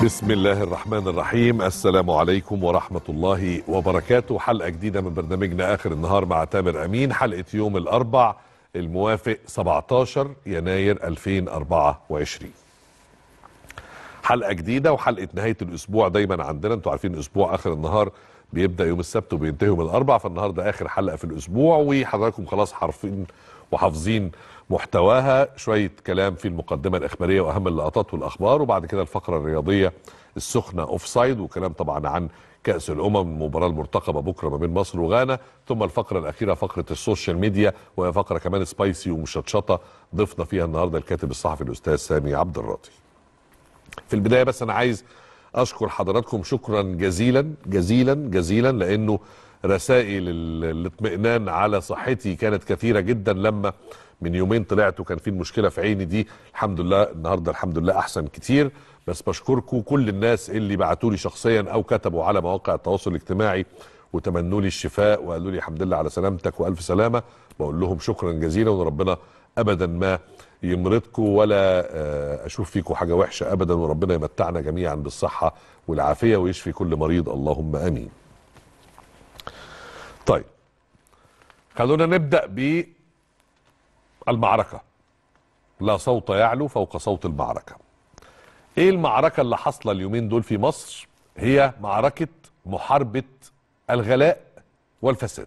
بسم الله الرحمن الرحيم السلام عليكم ورحمة الله وبركاته حلقة جديدة من برنامجنا آخر النهار مع تامر أمين حلقة يوم الأربع الموافق 17 يناير 2024 حلقة جديدة وحلقة نهاية الأسبوع دايما عندنا انتوا عارفين أسبوع آخر النهار بيبدأ يوم السبت وبينتهي يوم الأربع فالنهاردة آخر حلقة في الأسبوع وحضراتكم خلاص حارفين وحافظين محتواها شوية كلام في المقدمة الإخبارية وأهم اللقطات والأخبار وبعد كده الفقرة الرياضية السخنة أوف سايد وكلام طبعا عن كأس الأمم المباراة المرتقبة بكرة ما بين مصر وغانا ثم الفقرة الأخيرة فقرة السوشيال ميديا وهي فقرة كمان سبايسي ومشطشطة ضفنا فيها النهاردة الكاتب الصحفي الأستاذ سامي عبد الراضي في البداية بس أنا عايز أشكر حضراتكم شكرا جزيلا جزيلا جزيلا لأنه رسائل ال- الاطمئنان على صحتي كانت كثيرة جدا لما من يومين طلعت وكان في المشكلة في عيني دي الحمد لله النهاردة الحمد لله أحسن كتير بس بشكركم كل الناس اللي بعتوا لي شخصيا أو كتبوا على مواقع التواصل الاجتماعي وتمنوا لي الشفاء وقالوا لي الحمد لله على سلامتك وألف سلامة بقول لهم شكرا جزيلا وربنا أبدا ما يمرضكم ولا آه، أشوف فيكم حاجة وحشة أبدا وربنا يمتعنا جميعا بالصحة والعافية ويشفي كل مريض اللهم آمين طيب خلونا نبدأ بالمعركة لا صوت يعلو فوق صوت المعركة ايه المعركة اللي حاصلة اليومين دول في مصر هي معركة محاربة الغلاء والفساد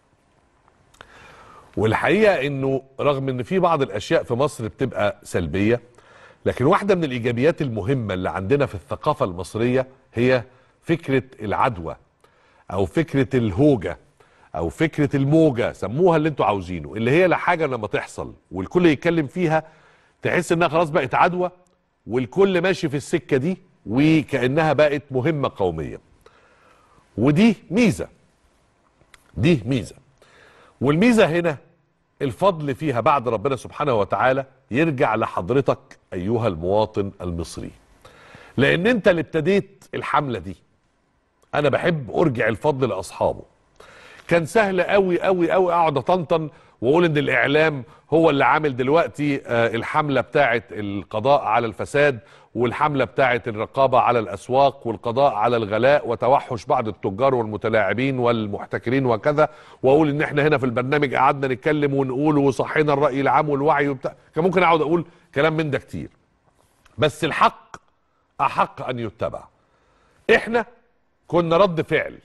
والحقيقة انه رغم ان في بعض الاشياء في مصر بتبقى سلبية لكن واحدة من الايجابيات المهمة اللي عندنا في الثقافة المصرية هي فكرة العدوى او فكره الهوجه او فكره الموجه سموها اللي انتوا عاوزينه اللي هي لا حاجه لما تحصل والكل يتكلم فيها تحس انها خلاص بقت عدوى والكل ماشي في السكه دي وكانها بقت مهمه قوميه ودي ميزه دي ميزه والميزه هنا الفضل فيها بعد ربنا سبحانه وتعالى يرجع لحضرتك ايها المواطن المصري لان انت اللي ابتديت الحمله دي انا بحب ارجع الفضل لاصحابه كان سهل قوي قوي قوي اقعد اطنطن واقول ان الاعلام هو اللي عامل دلوقتي آه، الحمله بتاعه القضاء على الفساد والحمله بتاعه الرقابه على الاسواق والقضاء على الغلاء وتوحش بعض التجار والمتلاعبين والمحتكرين وكذا واقول ان احنا هنا في البرنامج قعدنا نتكلم ونقول وصحينا الراي العام والوعي وبتاع كان ممكن اقعد اقول كلام من ده كتير بس الحق احق ان يتبع احنا كنا رد فعل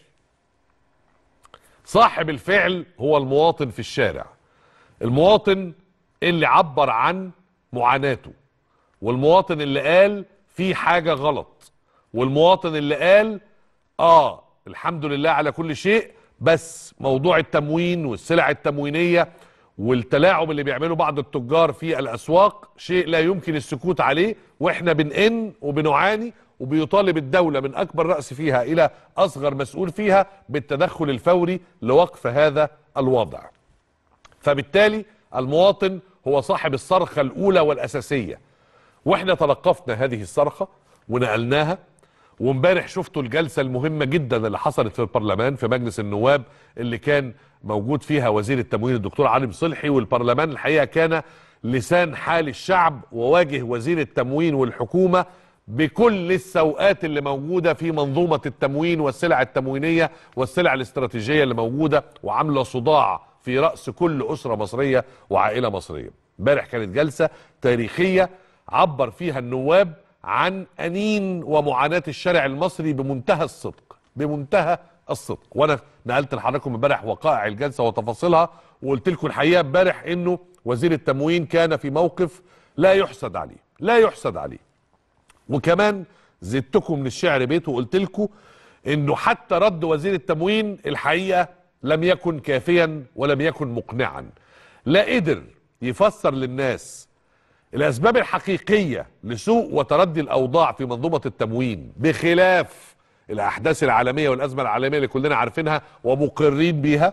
صاحب الفعل هو المواطن في الشارع المواطن اللي عبر عن معاناته والمواطن اللي قال في حاجة غلط والمواطن اللي قال اه الحمد لله على كل شيء بس موضوع التموين والسلع التموينية والتلاعب اللي بيعمله بعض التجار في الأسواق شيء لا يمكن السكوت عليه واحنا بنئن وبنعاني وبيطالب الدولة من أكبر رأس فيها إلى أصغر مسؤول فيها بالتدخل الفوري لوقف هذا الوضع فبالتالي المواطن هو صاحب الصرخة الأولى والأساسية واحنا تلقفنا هذه الصرخة ونقلناها وامبارح شفتوا الجلسة المهمة جدا اللي حصلت في البرلمان في مجلس النواب اللي كان موجود فيها وزير التموين الدكتور علي صلحي والبرلمان الحقيقة كان لسان حال الشعب وواجه وزير التموين والحكومة بكل السوءات اللي موجودة في منظومة التموين والسلع التموينية والسلع الاستراتيجية اللي موجودة وعاملة صداع في رأس كل أسرة مصرية وعائلة مصرية امبارح كانت جلسة تاريخية عبر فيها النواب عن أنين ومعاناة الشارع المصري بمنتهى الصدق بمنتهى الصدق وانا نقلت لحضراتكم امبارح وقائع الجلسه وتفاصيلها وقلت لكم الحقيقه امبارح انه وزير التموين كان في موقف لا يحسد عليه لا يحسد عليه وكمان زدتكم من الشعر بيت وقلت لكم انه حتى رد وزير التموين الحقيقه لم يكن كافيا ولم يكن مقنعا لا قدر يفسر للناس الاسباب الحقيقيه لسوء وتردي الاوضاع في منظومه التموين بخلاف الاحداث العالميه والازمه العالميه اللي كلنا عارفينها ومقرين بيها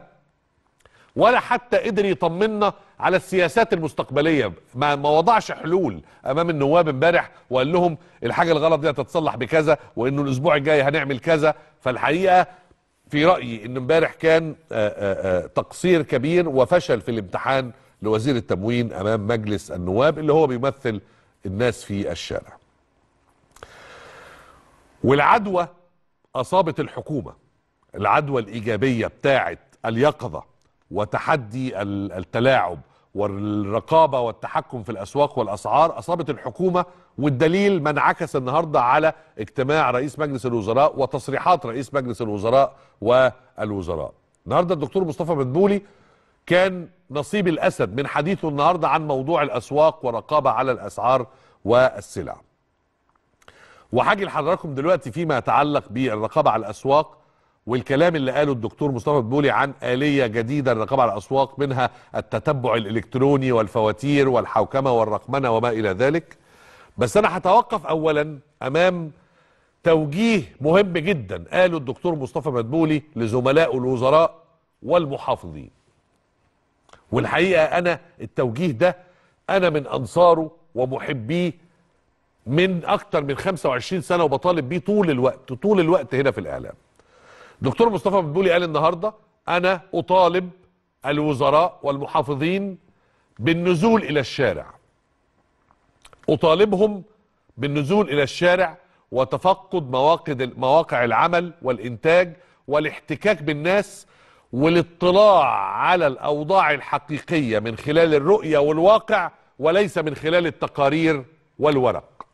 ولا حتى قدر يطمنا على السياسات المستقبليه ما ما وضعش حلول امام النواب امبارح وقال لهم الحاجه الغلط دي هتتصلح بكذا وانه الاسبوع الجاي هنعمل كذا فالحقيقه في رايي ان امبارح كان آآ آآ تقصير كبير وفشل في الامتحان لوزير التموين امام مجلس النواب اللي هو بيمثل الناس في الشارع والعدوى اصابت الحكومه العدوى الايجابيه بتاعه اليقظه وتحدي ال- التلاعب والرقابه والتحكم في الاسواق والاسعار اصابت الحكومه والدليل ما انعكس النهارده على اجتماع رئيس مجلس الوزراء وتصريحات رئيس مجلس الوزراء والوزراء. النهارده الدكتور مصطفى مدبولي كان نصيب الاسد من حديثه النهارده عن موضوع الاسواق والرقابه على الاسعار والسلع. وهاجي لحضراتكم دلوقتي فيما يتعلق بالرقابه على الاسواق والكلام اللي قاله الدكتور مصطفى مدبولي عن آلية جديدة للرقابة على الأسواق منها التتبع الإلكتروني والفواتير والحوكمة والرقمنة وما إلى ذلك بس أنا هتوقف أولا أمام توجيه مهم جدا قاله الدكتور مصطفى مدبولي لزملائه الوزراء والمحافظين والحقيقة أنا التوجيه ده أنا من أنصاره ومحبيه من أكتر من 25 سنة وبطالب بيه طول الوقت طول الوقت هنا في الإعلام دكتور مصطفى مدبولي قال النهارده انا اطالب الوزراء والمحافظين بالنزول الى الشارع اطالبهم بالنزول الى الشارع وتفقد مواقع مواقع العمل والانتاج والاحتكاك بالناس والاطلاع على الاوضاع الحقيقيه من خلال الرؤيه والواقع وليس من خلال التقارير والورق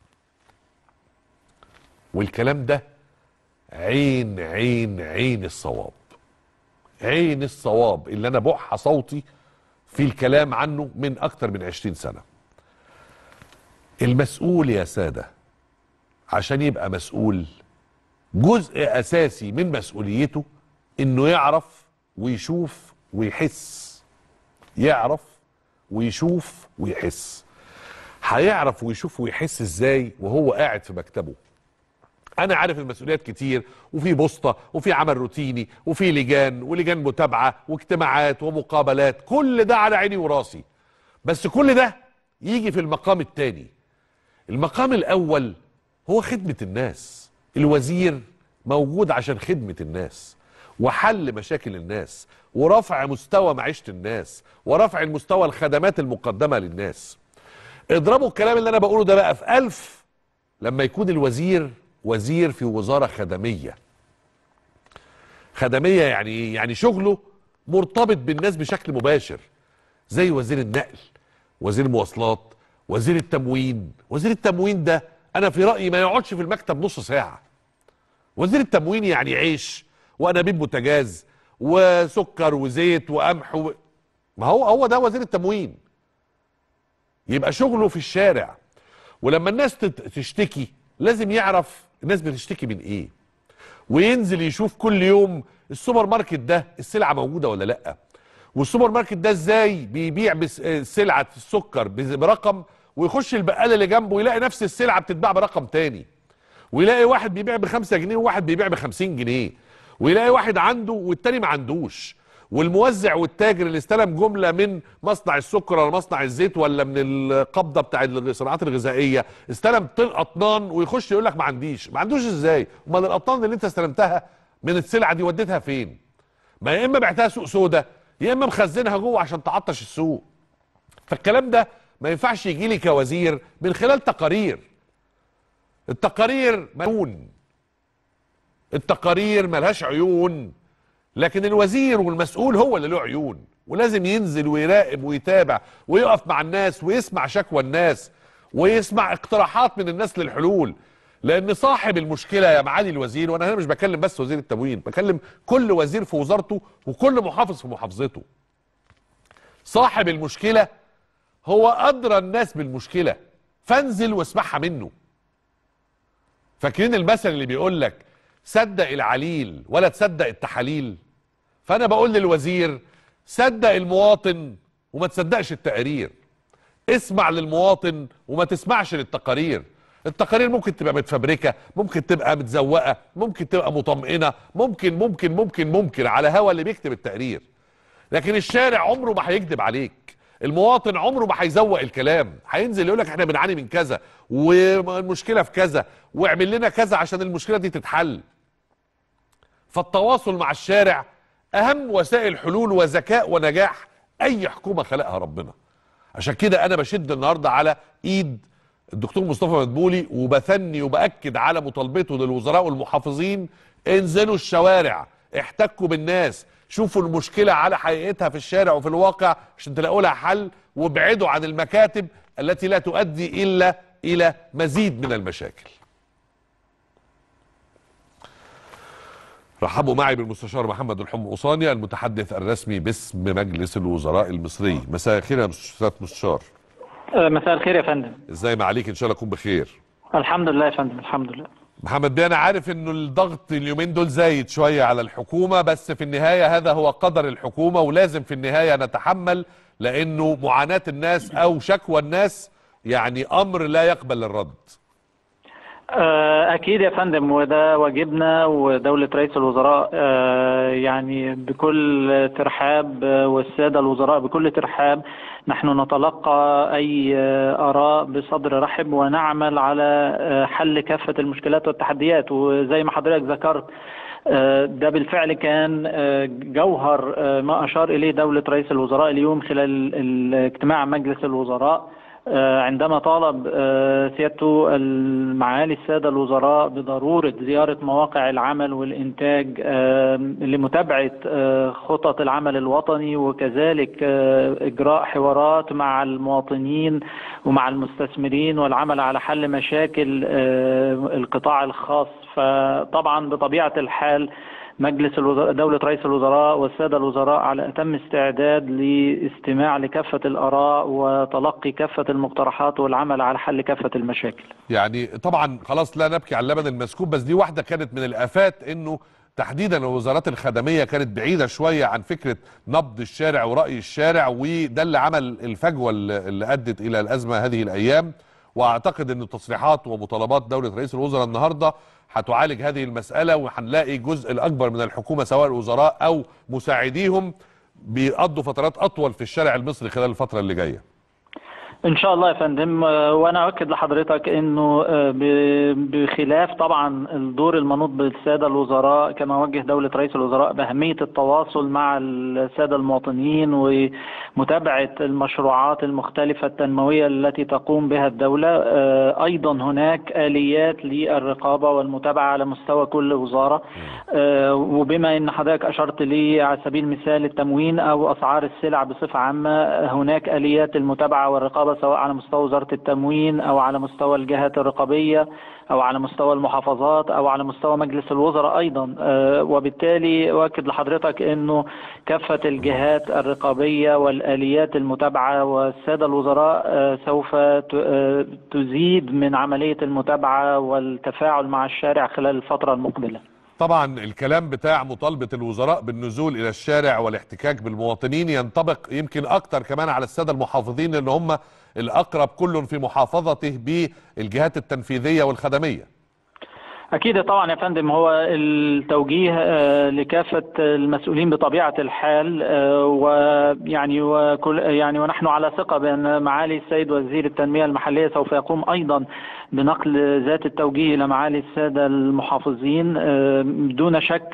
والكلام ده عين عين عين الصواب عين الصواب اللي انا بح صوتي في الكلام عنه من اكتر من عشرين سنة المسؤول يا سادة عشان يبقى مسؤول جزء اساسي من مسؤوليته انه يعرف ويشوف ويحس يعرف ويشوف ويحس هيعرف ويشوف ويحس ازاي وهو قاعد في مكتبه انا عارف المسؤوليات كتير وفي بوسطه وفي عمل روتيني وفي لجان ولجان متابعه واجتماعات ومقابلات كل ده على عيني وراسي بس كل ده يجي في المقام الثاني المقام الاول هو خدمه الناس الوزير موجود عشان خدمه الناس وحل مشاكل الناس ورفع مستوى معيشه الناس ورفع المستوى الخدمات المقدمه للناس اضربوا الكلام اللي انا بقوله ده بقى في ألف لما يكون الوزير وزير في وزارة خدمية خدمية يعني إيه؟ يعني شغله مرتبط بالناس بشكل مباشر زي وزير النقل وزير المواصلات وزير التموين وزير التموين ده انا في رأيي ما يقعدش في المكتب نص ساعة وزير التموين يعني عيش وانابيب بوتاجاز وسكر وزيت وقمح و... ما هو هو ده وزير التموين يبقى شغله في الشارع ولما الناس تت- تشتكي لازم يعرف الناس بتشتكي من ايه وينزل يشوف كل يوم السوبر ماركت ده السلعه موجوده ولا لا والسوبر ماركت ده ازاي بيبيع بس- آه، سلعه السكر بز- برقم ويخش البقاله اللي جنبه يلاقي نفس السلعه بتتباع برقم تاني ويلاقي واحد بيبيع بخمسة جنيه وواحد بيبيع بخمسين جنيه ويلاقي واحد عنده والتاني ما عندوش والموزع والتاجر اللي استلم جمله من مصنع السكر ولا مصنع الزيت ولا من القبضه بتاع الصناعات الغذائيه استلم طن اطنان ويخش يقول لك ما عنديش ما عندوش ازاي امال الاطنان اللي انت استلمتها من السلعه دي وديتها فين ما يا اما بعتها سوق سودا يا اما مخزنها جوه عشان تعطش السوق فالكلام ده ما ينفعش يجي لي كوزير من خلال تقارير التقارير ملون التقارير ملهاش عيون لكن الوزير والمسؤول هو اللي له عيون ولازم ينزل ويراقب ويتابع ويقف مع الناس ويسمع شكوى الناس ويسمع اقتراحات من الناس للحلول لان صاحب المشكله يا معالي الوزير وانا هنا مش بكلم بس وزير التموين بكلم كل وزير في وزارته وكل محافظ في محافظته صاحب المشكله هو ادرى الناس بالمشكله فانزل واسمعها منه فاكرين المثل اللي بيقول لك صدق العليل ولا تصدق التحاليل فانا بقول للوزير صدق المواطن وما تصدقش التقارير اسمع للمواطن وما تسمعش للتقارير التقارير ممكن تبقى متفبركه ممكن تبقى متزوقه ممكن تبقى مطمئنه ممكن ممكن ممكن ممكن على هوا اللي بيكتب التقرير لكن الشارع عمره ما هيكذب عليك المواطن عمره ما هيزوق الكلام هينزل يقول لك احنا بنعاني من كذا والمشكله في كذا واعمل لنا كذا عشان المشكله دي تتحل فالتواصل مع الشارع اهم وسائل حلول وذكاء ونجاح اي حكومه خلقها ربنا عشان كده انا بشد النهارده على ايد الدكتور مصطفى مدبولي وبثني وباكد على مطالبته للوزراء والمحافظين انزلوا الشوارع احتكوا بالناس شوفوا المشكله على حقيقتها في الشارع وفي الواقع عشان تلاقوا لها حل وابعدوا عن المكاتب التي لا تؤدي الا الى مزيد من المشاكل رحبوا معي بالمستشار محمد الحم قصاني المتحدث الرسمي باسم مجلس الوزراء المصري مساء الخير يا استاذ مستشار مساء الخير يا فندم ازاي ما عليك ان شاء الله تكون بخير الحمد لله يا فندم الحمد لله محمد بيه انا عارف انه الضغط اليومين دول زايد شويه على الحكومه بس في النهايه هذا هو قدر الحكومه ولازم في النهايه نتحمل لانه معاناه الناس او شكوى الناس يعني امر لا يقبل الرد أكيد يا فندم وده واجبنا ودولة رئيس الوزراء يعني بكل ترحاب والسادة الوزراء بكل ترحاب نحن نتلقى أي آراء بصدر رحب ونعمل على حل كافة المشكلات والتحديات وزي ما حضرتك ذكرت ده بالفعل كان جوهر ما أشار إليه دولة رئيس الوزراء اليوم خلال الاجتماع مجلس الوزراء عندما طالب سيادته المعالي السادة الوزراء بضرورة زيارة مواقع العمل والإنتاج لمتابعة خطط العمل الوطني وكذلك إجراء حوارات مع المواطنين ومع المستثمرين والعمل على حل مشاكل القطاع الخاص فطبعا بطبيعة الحال مجلس الوزراء دولة رئيس الوزراء والسادة الوزراء على أتم استعداد لاستماع لكافة الآراء وتلقي كافة المقترحات والعمل على حل كافة المشاكل يعني طبعا خلاص لا نبكي على اللبن المسكوب بس دي واحدة كانت من الآفات إنه تحديدا الوزارات الخدمية كانت بعيدة شوية عن فكرة نبض الشارع ورأي الشارع وده اللي عمل الفجوة اللي أدت إلى الأزمة هذه الأيام واعتقد ان تصريحات ومطالبات دوله رئيس الوزراء النهارده هتعالج هذه المساله وهنلاقي الجزء الاكبر من الحكومه سواء الوزراء او مساعديهم بيقضوا فترات اطول في الشارع المصري خلال الفتره اللي جايه. ان شاء الله يا فندم وانا اؤكد لحضرتك انه بخلاف طبعا الدور المنوط بالساده الوزراء كما وجه دوله رئيس الوزراء باهميه التواصل مع الساده المواطنين ومتابعه المشروعات المختلفه التنمويه التي تقوم بها الدوله ايضا هناك اليات للرقابه والمتابعه على مستوى كل وزاره وبما ان حضرتك اشرت لي على سبيل المثال التموين او اسعار السلع بصفه عامه هناك اليات المتابعه والرقابه سواء على مستوى وزارة التموين أو على مستوى الجهات الرقابية أو على مستوى المحافظات أو على مستوى مجلس الوزراء أيضا وبالتالي أؤكد لحضرتك أنه كافة الجهات الرقابية والآليات المتابعة والسادة الوزراء سوف تزيد من عملية المتابعة والتفاعل مع الشارع خلال الفترة المقبلة طبعا الكلام بتاع مطالبة الوزراء بالنزول إلى الشارع والاحتكاك بالمواطنين ينطبق يمكن أكتر كمان على السادة المحافظين لأن هم الأقرب كل في محافظته بالجهات التنفيذية والخدمية أكيد طبعا يا فندم هو التوجيه لكافة المسؤولين بطبيعة الحال ويعني وكل يعني ونحن على ثقة بأن معالي السيد وزير التنمية المحلية سوف يقوم أيضا بنقل ذات التوجيه إلى معالي السادة المحافظين دون شك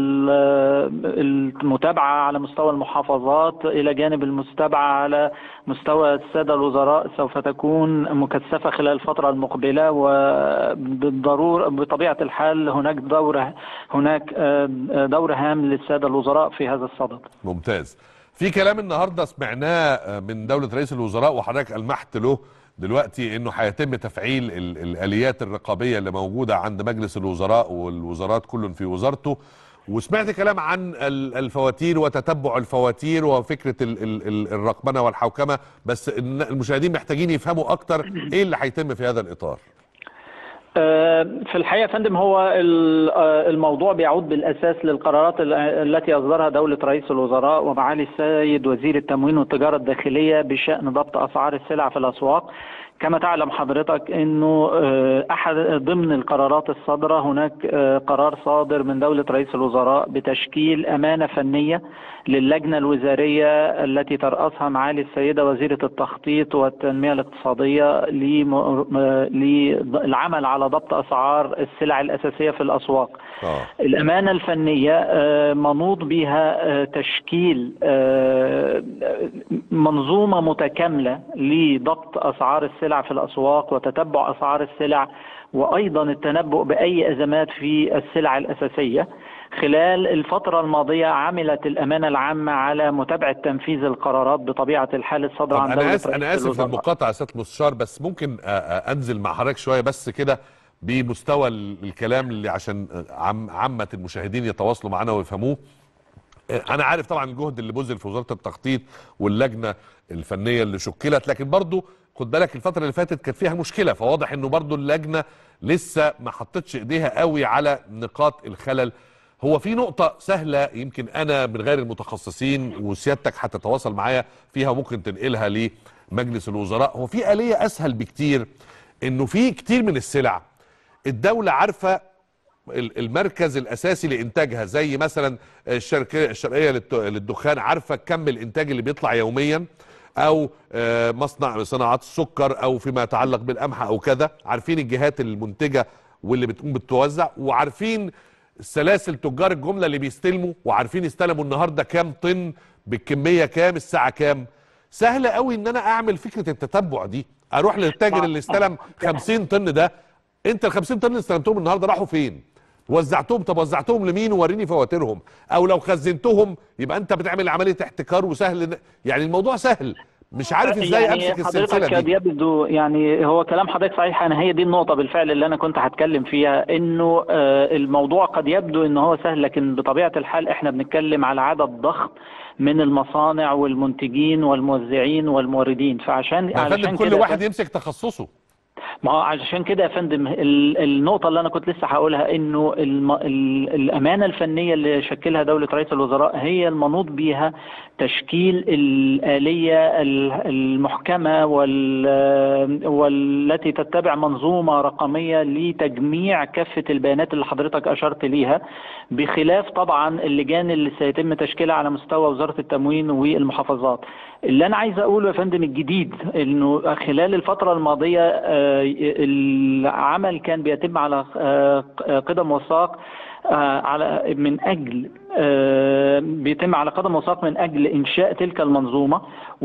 المتابعة على مستوى المحافظات إلى جانب المتابعة على مستوى السادة الوزراء سوف تكون مكثفة خلال الفترة المقبلة وبالضرورة بطبيعة الحال هناك دور هناك دور هام للسادة الوزراء في هذا الصدد ممتاز في كلام النهارده سمعناه من دولة رئيس الوزراء وحضرتك ألمحت له دلوقتي انه هيتم تفعيل الاليات الرقابيه اللي موجوده عند مجلس الوزراء والوزارات كل في وزارته وسمعت كلام عن الفواتير وتتبع الفواتير وفكره الرقمنه والحوكمه بس المشاهدين محتاجين يفهموا اكتر ايه اللي هيتم في هذا الاطار في الحقيقة يا فندم هو الموضوع بيعود بالأساس للقرارات التي أصدرها دولة رئيس الوزراء ومعالي السيد وزير التموين والتجارة الداخلية بشأن ضبط أسعار السلع في الأسواق كما تعلم حضرتك انه احد ضمن القرارات الصادره هناك قرار صادر من دوله رئيس الوزراء بتشكيل امانه فنيه للجنه الوزاريه التي تراسها معالي السيده وزيره التخطيط والتنميه الاقتصاديه للعمل على ضبط اسعار السلع الاساسيه في الاسواق. آه. الامانه الفنيه منوط بها تشكيل منظومه متكامله لضبط اسعار السلع السلع في الاسواق وتتبع اسعار السلع وايضا التنبؤ باي ازمات في السلع الاساسيه خلال الفترة الماضية عملت الأمانة العامة على متابعة تنفيذ القرارات بطبيعة الحال الصادرة طب عن انا دولة اسف انا رئيس اسف في الوزراء. المقاطعه يا سياده المستشار بس ممكن آه، آه، انزل مع حضرتك شويه بس كده بمستوى ال- الكلام اللي عشان آه، عم عامه المشاهدين يتواصلوا معانا ويفهموه آه، انا عارف طبعا الجهد اللي بذل في وزاره التخطيط واللجنه الفنيه اللي شكلت لكن برضو خد بالك الفتره اللي فاتت كانت فيها مشكله فواضح انه برضو اللجنه لسه ما حطتش ايديها قوي على نقاط الخلل هو في نقطة سهلة يمكن أنا من غير المتخصصين وسيادتك هتتواصل معايا فيها وممكن تنقلها لمجلس الوزراء هو في آلية أسهل بكتير إنه في كتير من السلع الدولة عارفة ال- المركز الاساسي لانتاجها زي مثلا الشركه الشرقيه للت- للدخان عارفه كم الانتاج اللي بيطلع يوميا او آه، مصنع صناعات السكر او فيما يتعلق بالقمح او كذا عارفين الجهات المنتجه واللي بتقوم بتوزع وعارفين سلاسل تجار الجمله اللي بيستلموا وعارفين استلموا النهارده كام طن بالكميه كام الساعه كام سهل قوي ان انا اعمل فكره التتبع دي اروح للتاجر اللي استلم 50 طن ده انت ال 50 طن اللي استلمتهم النهارده راحوا فين وزعتهم طب وزعتهم لمين ووريني فواتيرهم او لو خزنتهم يبقى انت بتعمل عمليه احتكار وسهل ن- يعني الموضوع سهل مش عارف ازاي يعني امسك السلسله حضرتك قد دي يبدو يعني هو كلام حضرتك صحيح انا هي دي النقطه بالفعل اللي انا كنت هتكلم فيها انه آه، الموضوع قد يبدو ان هو سهل لكن بطبيعه الحال احنا بنتكلم على عدد ضخم من المصانع والمنتجين والموزعين والموردين فعشان ما يا علشان فندم كل كده واحد يمسك تخصصه ما هو عشان كده يا فندم ال- النقطة اللي أنا كنت لسه هقولها إنه الم... ال... الأمانة الفنية اللي شكلها دولة رئيس الوزراء هي المنوط بيها تشكيل الآلية ال- المحكمة وال... والتي تتبع منظومة رقمية لتجميع كافة البيانات اللي حضرتك أشرت ليها بخلاف طبعا اللجان اللي سيتم تشكيلها على مستوى وزارة التموين والمحافظات اللي انا عايز اقوله يا فندم الجديد انه خلال الفتره الماضيه آه، العمل كان بيتم على آه، قدم وساق آه، على من اجل آه، بيتم على قدم وساق من اجل انشاء تلك المنظومه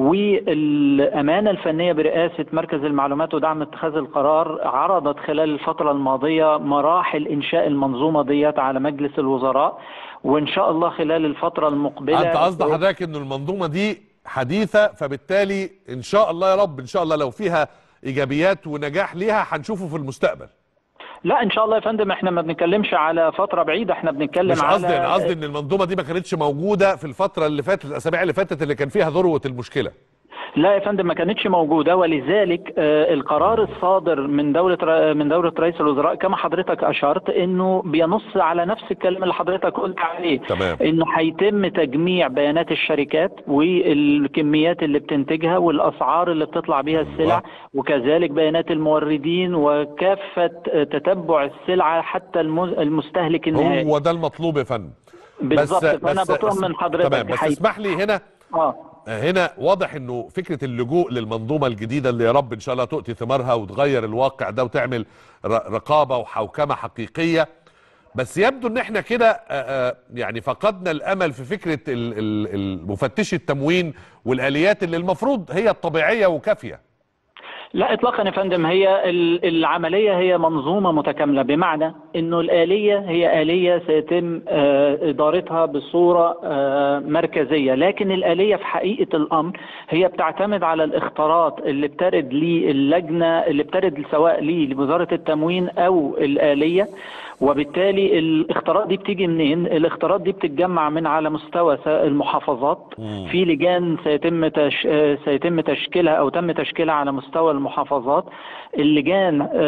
والامانه الفنيه برئاسه مركز المعلومات ودعم اتخاذ القرار عرضت خلال الفتره الماضيه مراحل انشاء المنظومه ديت على مجلس الوزراء وان شاء الله خلال الفتره المقبله انت قصد حضرتك انه المنظومه دي حديثه فبالتالي ان شاء الله يا رب ان شاء الله لو فيها ايجابيات ونجاح ليها هنشوفه في المستقبل لا ان شاء الله يا فندم احنا ما بنتكلمش على فتره بعيده احنا بنتكلم مش على قصدي انا قصدي ان المنظومه دي ما كانتش موجوده في الفتره اللي فاتت الاسابيع اللي فاتت اللي كان فيها ذروه المشكله لا يا فندم ما كانتش موجوده ولذلك آه، القرار الصادر من دوله ر- من دوله رئيس الوزراء كما حضرتك اشرت انه بينص على نفس الكلام اللي حضرتك قلت عليه تمام. انه هيتم تجميع بيانات الشركات والكميات اللي بتنتجها والاسعار اللي بتطلع بيها السلع الله. وكذلك بيانات الموردين وكافه آه، تتبع السلعه حتى المز- المستهلك النهائي هو ده المطلوب يا فندم بالظبط فانا بطمن حضرتك تمام بس حي- اسمح لي هنا اه هنا واضح انه فكره اللجوء للمنظومه الجديده اللي يا رب ان شاء الله تؤتي ثمارها وتغير الواقع ده وتعمل ر- رقابه وحوكمه حقيقيه بس يبدو ان احنا كده آه، آه، يعني فقدنا الامل في فكره ال- ال- المفتشي التموين والاليات اللي المفروض هي الطبيعيه وكافيه لا اطلاقا يا فندم هي ال- العمليه هي منظومه متكامله بمعنى انه الاليه هي اليه سيتم آه، ادارتها بصوره آه، مركزيه لكن الاليه في حقيقه الامر هي بتعتمد على الاختارات اللي بترد للجنه اللي بترد سواء لوزاره التموين او الاليه وبالتالي الاختارات دي بتيجي منين؟ الاختارات دي بتتجمع من على مستوى س- المحافظات في لجان سيتم تش... آه، سيتم تشكيلها او تم تشكيلها على مستوى المحافظات اللجان آه،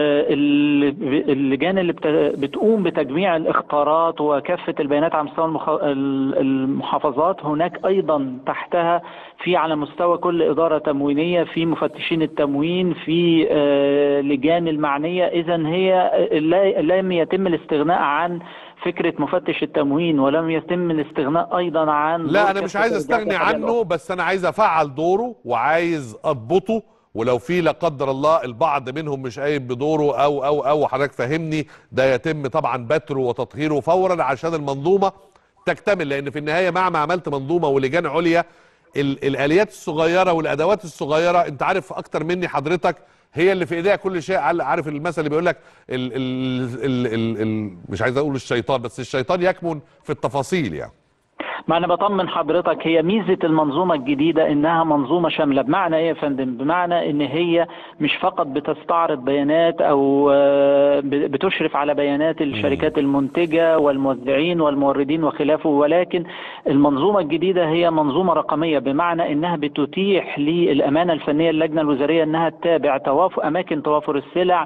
ال- اللجان اللي بت... بتقوم بتجميع الاختارات وكافه البيانات على مستوى المخ... ال- المحافظات هناك ايضا تحتها في على مستوى كل اداره تموينيه في مفتشين التموين في آه، لجان المعنيه اذا هي لا لم يتم الاستغناء عن فكره مفتش التموين ولم يتم الاستغناء ايضا عن لا دور انا مش كافة عايز الإدارات استغني الخارجية عنه بس انا عايز افعل دوره وعايز اضبطه ولو في لا قدر الله البعض منهم مش قايم بدوره او او او حضرتك فهمني ده يتم طبعا بتره وتطهيره فورا عشان المنظومه تكتمل لان في النهايه مع ما عملت منظومه ولجان عليا ال الاليات الصغيره والادوات الصغيره انت عارف اكتر مني حضرتك هي اللي في ايديها كل شيء عل- عارف المثل اللي بيقول لك ال ال ال ال ال مش عايز اقول الشيطان بس الشيطان يكمن في التفاصيل يعني ما انا بطمن حضرتك هي ميزه المنظومه الجديده انها منظومه شامله بمعنى ايه يا فندم بمعنى ان هي مش فقط بتستعرض بيانات او آه، ب- بتشرف على بيانات الشركات المنتجه والموزعين والموردين وخلافه ولكن المنظومه الجديده هي منظومه رقميه بمعنى انها بتتيح للامانه الفنيه اللجنه الوزاريه انها تتابع توافر اماكن توافر السلع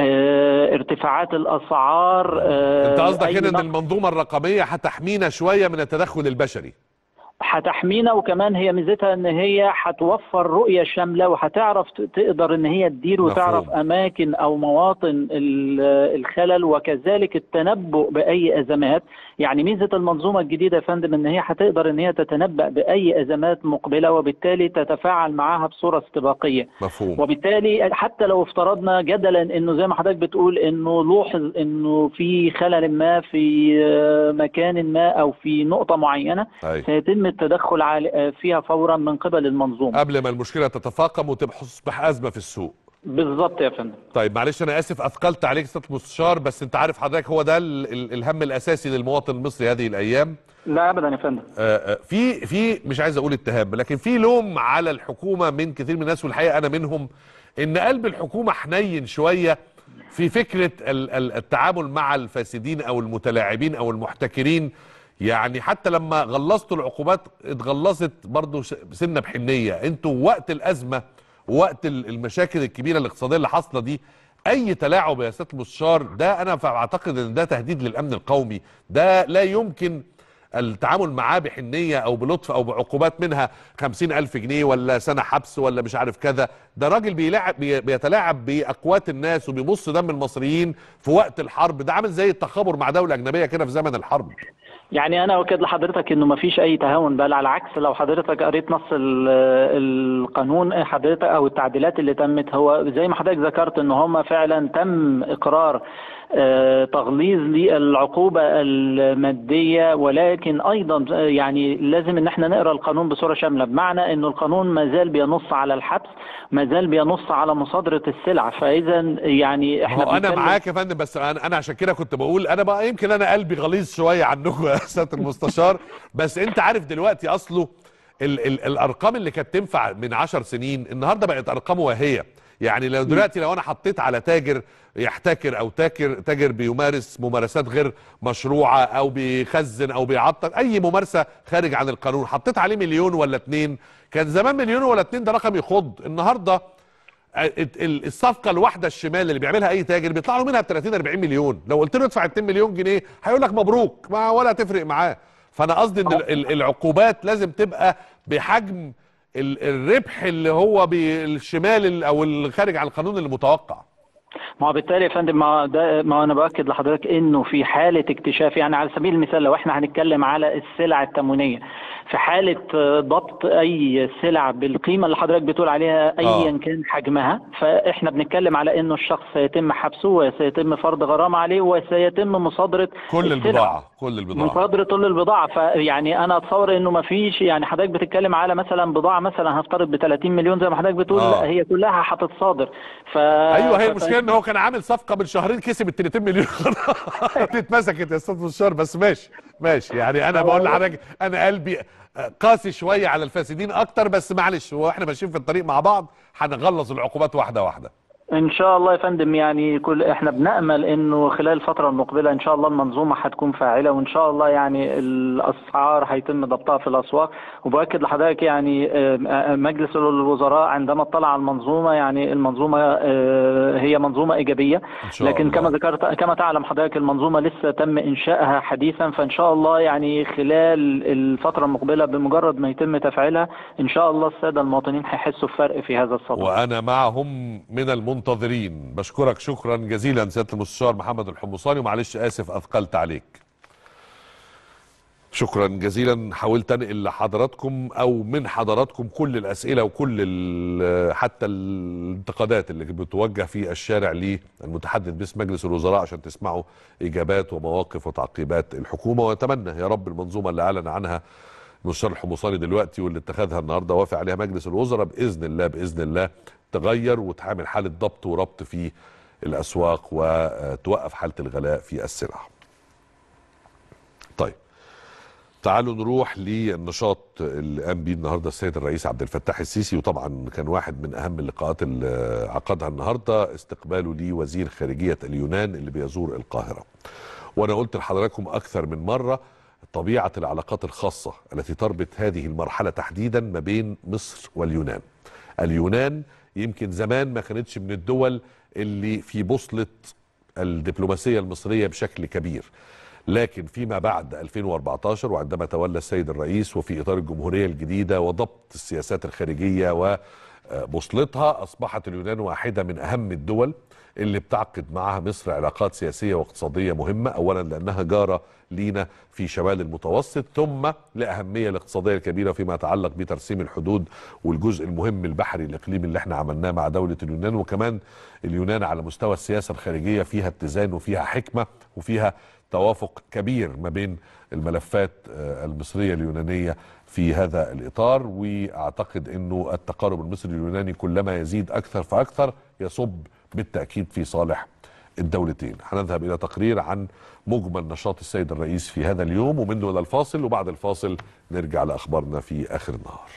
آه، ارتفاعات الاسعار آه، انت قصدك أي هنا ان نقص. المنظومه الرقميه هتحمينا شويه من التدخل البشري هتحمينا وكمان هي ميزتها ان هي هتوفر رؤيه شامله وهتعرف ت- تقدر ان هي تدير مفهوم. وتعرف اماكن او مواطن ال- الخلل وكذلك التنبؤ باي ازمات يعني ميزه المنظومه الجديده يا فندم ان هي هتقدر ان هي تتنبأ باي ازمات مقبله وبالتالي تتفاعل معاها بصوره استباقيه مفهوم وبالتالي حتى لو افترضنا جدلا انه زي ما حضرتك بتقول انه لوحظ انه في خلل ما في آه، مكان ما او في نقطه معينه أي. سيتم التدخل عال- آه، فيها فورا من قبل المنظومه قبل ما المشكله تتفاقم وتصبح ازمه في السوق بالظبط يا فندم طيب معلش انا اسف اثقلت عليك سياده المستشار بس انت عارف حضرتك هو ده ال ال الهم الاساسي للمواطن المصري هذه الايام لا ابدا يا فندم آه، آه، في في مش عايز اقول اتهام لكن في لوم على الحكومه من كثير من الناس والحقيقه انا منهم ان قلب الحكومه حنين شويه في فكره ال- ال- التعامل مع الفاسدين او المتلاعبين او المحتكرين يعني حتى لما غلظتوا العقوبات اتغلظت برضو س- سنه بحنيه انتوا وقت الازمه ووقت ال- المشاكل الكبيره الاقتصاديه اللي حاصله دي اي تلاعب يا سياده المستشار ده انا اعتقد ان ده تهديد للامن القومي ده لا يمكن التعامل معاه بحنية أو بلطف أو بعقوبات منها خمسين ألف جنيه ولا سنة حبس ولا مش عارف كذا ده راجل بيلاعب بي- بيتلاعب بأقوات الناس وبيمص دم المصريين في وقت الحرب ده عامل زي التخابر مع دولة أجنبية كده في زمن الحرب يعني انا اؤكد لحضرتك انه ما فيش اي تهاون بل على العكس لو حضرتك قريت نص ال- القانون حضرتك او التعديلات اللي تمت هو زي ما حضرتك ذكرت ان هم فعلا تم اقرار آه، تغليظ للعقوبة المادية ولكن أيضا آه، يعني لازم إن احنا نقرأ القانون بصورة شاملة بمعنى إنه القانون ما زال بينص على الحبس ما زال بينص على مصادرة السلع فإذا يعني ما احنا هو انا بنتكلم- معاك يا فندم بس انا انا عشان كده كنت بقول انا بقى يمكن انا قلبي غليظ شويه عنكم يا سياده المستشار بس انت عارف دلوقتي اصله ال ال الارقام اللي كانت تنفع من عشر سنين النهارده بقت ارقام واهيه يعني لو دلوقتي لو انا حطيت على تاجر يحتكر او تاجر تاجر بيمارس ممارسات غير مشروعه او بيخزن او بيعطل اي ممارسه خارج عن القانون حطيت عليه مليون ولا اتنين كان زمان مليون ولا اتنين ده رقم يخض النهارده ال- ال- الصفقه الواحده الشمال اللي بيعملها اي تاجر بيطلع له منها ب 30 40 مليون لو قلت له ادفع 2 مليون جنيه هيقول لك مبروك ما ولا تفرق معاه فانا قصدي ان ال- ال- العقوبات لازم تبقى بحجم ال- الربح اللي هو بالشمال ال- او الخارج عن القانون اللي متوقع ما هو بالتالي يا فندم ما ده ما انا باكد لحضرتك انه في حاله اكتشاف يعني على سبيل المثال لو احنا هنتكلم على السلع التموينيه في حاله آه، ضبط اي سلع بالقيمه اللي حضرتك بتقول عليها ايا آه. كان حجمها فاحنا بنتكلم على انه الشخص سيتم حبسه وسيتم فرض غرامه عليه وسيتم مصادره كل السلع. البضاعه كل البضاعه مصادرة كل البضاعة فيعني أنا أتصور إنه ما فيش يعني حضرتك بتتكلم على مثلا بضاعة مثلا هفترض ب 30 مليون زي ما حضرتك بتقول آه. لا هي كلها هتتصادر ف ايوه هي ف- المشكله ان هو كان عامل صفقه من شهرين كسب ال 30 مليون اتمسكت يا استاذ مستشار بس ماشي ماشي يعني انا بقول لحضرتك انا قلبي قاسي شويه على الفاسدين اكتر بس معلش هو احنا ماشيين في الطريق مع بعض هنغلظ العقوبات واحده واحده ان شاء الله يا فندم يعني كل احنا بنامل انه خلال الفتره المقبله ان شاء الله المنظومه هتكون فاعله وان شاء الله يعني الاسعار هيتم ضبطها في الاسواق وباكد لحضرتك يعني آه، آه، مجلس الوزراء عندما اطلع على المنظومه يعني المنظومه آه، هي منظومه ايجابيه إن شاء لكن الله. كما ذكرت كما تعلم حضرتك المنظومه لسه تم انشائها حديثا فان شاء الله يعني خلال الفتره المقبله بمجرد ما يتم تفعيلها ان شاء الله الساده المواطنين هيحسوا بفرق في هذا الصدد وانا معهم من المنتظرين بشكرك شكرا جزيلا سياده المستشار محمد الحمصاني ومعلش اسف اثقلت عليك شكرا جزيلا حاولت انقل لحضراتكم او من حضراتكم كل الاسئله وكل ال- حتى الانتقادات اللي بتوجه في الشارع للمتحدث باسم مجلس الوزراء عشان تسمعوا اجابات ومواقف وتعقيبات الحكومه واتمنى يا رب المنظومه اللي اعلن عنها المستشار الحمصاني دلوقتي واللي اتخذها النهارده وافق عليها مجلس الوزراء باذن الله باذن الله تغير وتعمل حاله ضبط وربط في الاسواق وتوقف حاله الغلاء في السلع. طيب تعالوا نروح للنشاط اللي قام بيه النهارده السيد الرئيس عبد الفتاح السيسي وطبعا كان واحد من اهم اللقاءات اللي عقدها النهارده استقباله لوزير خارجيه اليونان اللي بيزور القاهره. وانا قلت لحضراتكم اكثر من مره طبيعه العلاقات الخاصه التي تربط هذه المرحله تحديدا ما بين مصر واليونان. اليونان يمكن زمان ما كانتش من الدول اللي في بوصله الدبلوماسيه المصريه بشكل كبير. لكن فيما بعد 2014 وعندما تولى السيد الرئيس وفي اطار الجمهوريه الجديده وضبط السياسات الخارجيه وبوصلتها اصبحت اليونان واحده من اهم الدول اللي بتعقد معها مصر علاقات سياسيه واقتصاديه مهمه اولا لانها جاره لينا في شمال المتوسط ثم لاهميه الاقتصاديه الكبيره فيما يتعلق بترسيم الحدود والجزء المهم البحري الاقليمي اللي احنا عملناه مع دوله اليونان وكمان اليونان على مستوى السياسه الخارجيه فيها اتزان وفيها حكمه وفيها توافق كبير ما بين الملفات المصريه اليونانيه في هذا الاطار واعتقد انه التقارب المصري اليوناني كلما يزيد اكثر فاكثر يصب بالتاكيد في صالح الدولتين. هنذهب الى تقرير عن مجمل نشاط السيد الرئيس في هذا اليوم ومنه الى الفاصل وبعد الفاصل نرجع لاخبارنا في اخر النهار.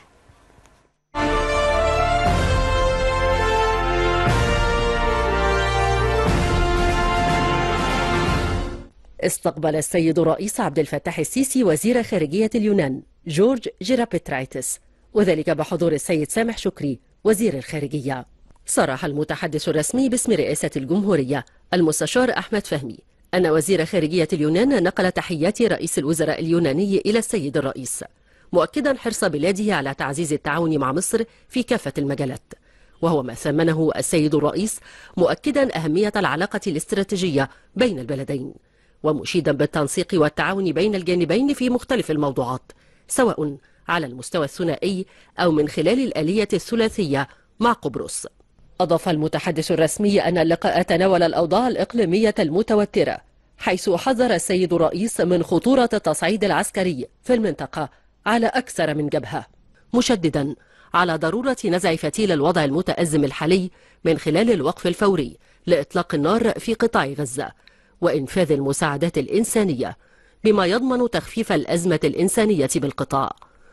استقبل السيد الرئيس عبد الفتاح السيسي وزير خارجية اليونان جورج جيرابيترايتس وذلك بحضور السيد سامح شكري وزير الخارجية صرح المتحدث الرسمي باسم رئاسة الجمهورية المستشار أحمد فهمي أن وزير خارجية اليونان نقل تحيات رئيس الوزراء اليوناني إلى السيد الرئيس مؤكدا حرص بلاده على تعزيز التعاون مع مصر في كافة المجالات وهو ما ثمنه السيد الرئيس مؤكدا أهمية العلاقة الاستراتيجية بين البلدين ومشيدا بالتنسيق والتعاون بين الجانبين في مختلف الموضوعات سواء على المستوى الثنائي أو من خلال الآلية الثلاثية مع قبرص أضاف المتحدث الرسمي أن اللقاء تناول الأوضاع الإقليمية المتوترة حيث حذر السيد الرئيس من خطورة التصعيد العسكري في المنطقة على أكثر من جبهة مشددا على ضرورة نزع فتيل الوضع المتأزم الحالي من خلال الوقف الفوري لإطلاق النار في قطاع غزة وإنفاذ المساعدات الإنسانية بما يضمن تخفيف الأزمة الإنسانية بالقطاع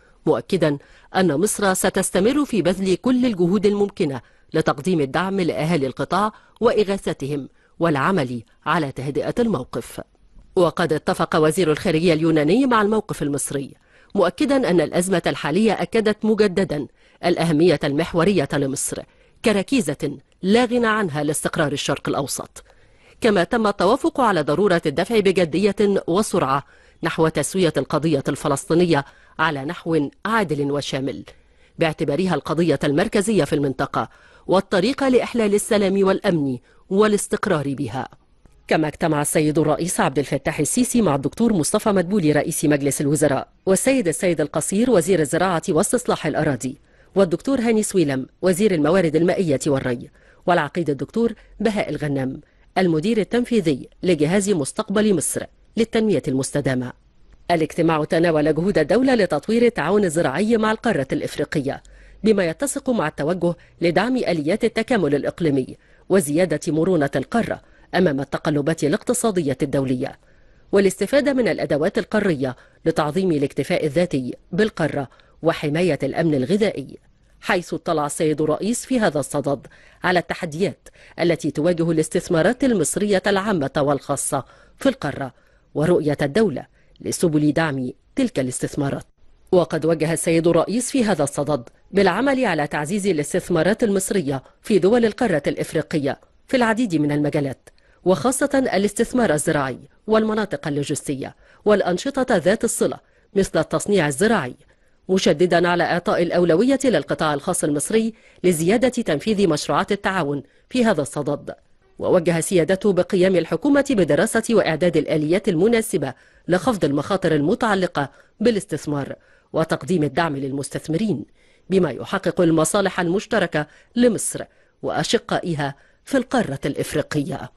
مؤكدا أن مصر ستستمر في بذل كل الجهود الممكنة لتقديم الدعم لأهالي القطاع وإغاثتهم والعمل على تهدئة الموقف وقد اتفق وزير الخارجية اليوناني مع الموقف المصري مؤكدا أن الأزمة الحالية أكدت مجددا الأهمية المحورية لمصر كركيزة لا غنى عنها لاستقرار الشرق الأوسط كما تم التوافق على ضرورة الدفع بجدية وسرعة نحو تسوية القضية الفلسطينية على نحو عادل وشامل باعتبارها القضية المركزية في المنطقة والطريق لإحلال السلام والأمن والاستقرار بها كما اجتمع السيد الرئيس عبد الفتاح السيسي مع الدكتور مصطفى مدبولي رئيس مجلس الوزراء والسيد السيد القصير وزير الزراعة واستصلاح الأراضي والدكتور هاني سويلم وزير الموارد المائية والري والعقيد الدكتور بهاء الغنام المدير التنفيذي لجهاز مستقبل مصر للتنمية المستدامة الاجتماع تناول جهود الدولة لتطوير التعاون الزراعي مع القارة الإفريقية بما يتسق مع التوجه لدعم آليات التكامل الإقليمي وزيادة مرونة القارة أمام التقلبات الاقتصادية الدولية والاستفادة من الأدوات القارية لتعظيم الاكتفاء الذاتي بالقارة وحماية الأمن الغذائي حيث اطلع السيد الرئيس في هذا الصدد على التحديات التي تواجه الاستثمارات المصرية العامة والخاصة في القارة ورؤية الدولة لسبل دعم تلك الاستثمارات وقد وجه السيد الرئيس في هذا الصدد بالعمل على تعزيز الاستثمارات المصرية في دول القارة الإفريقية في العديد من المجالات وخاصة الاستثمار الزراعي والمناطق اللوجستية والأنشطة ذات الصلة مثل التصنيع الزراعي مشددا على إعطاء الأولوية للقطاع الخاص المصري لزيادة تنفيذ مشروعات التعاون في هذا الصدد ووجه سيادته بقيام الحكومة بدراسة وإعداد الآليات المناسبة لخفض المخاطر المتعلقة بالاستثمار وتقديم الدعم للمستثمرين بما يحقق المصالح المشتركة لمصر وأشقائها في القارة الإفريقية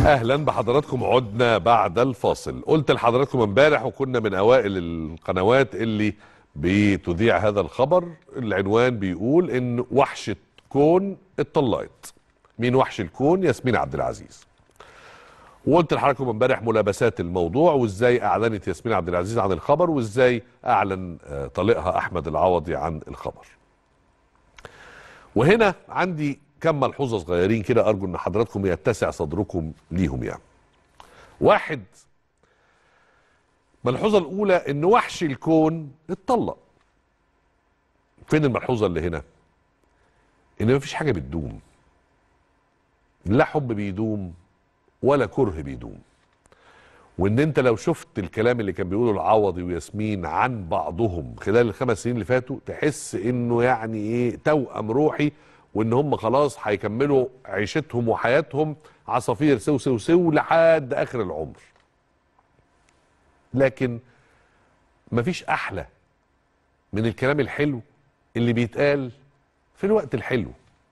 اهلا بحضراتكم عدنا بعد الفاصل قلت لحضراتكم امبارح وكنا من اوائل القنوات اللي بتذيع هذا الخبر العنوان بيقول ان وحشة كون اتطلقت مين وحش الكون ياسمين عبد العزيز وقلت لحضراتكم امبارح ملابسات الموضوع وازاي اعلنت ياسمين عبد العزيز عن الخبر وازاي اعلن آه، طليقها احمد العوضي عن الخبر وهنا عندي كم ملحوظه صغيرين كده ارجو ان حضراتكم يتسع صدركم ليهم يعني واحد الملحوظه الاولى ان وحش الكون اتطلق فين الملحوظه اللي هنا ان مفيش حاجه بتدوم لا حب بيدوم ولا كره بيدوم وان انت لو شفت الكلام اللي كان بيقوله العوضي وياسمين عن بعضهم خلال الخمس سنين اللي فاتوا تحس انه يعني ايه توأم روحي وان هم خلاص هيكملوا عيشتهم وحياتهم عصافير سو سو سو لحد اخر العمر لكن مفيش احلى من الكلام الحلو اللي بيتقال في الوقت الحلو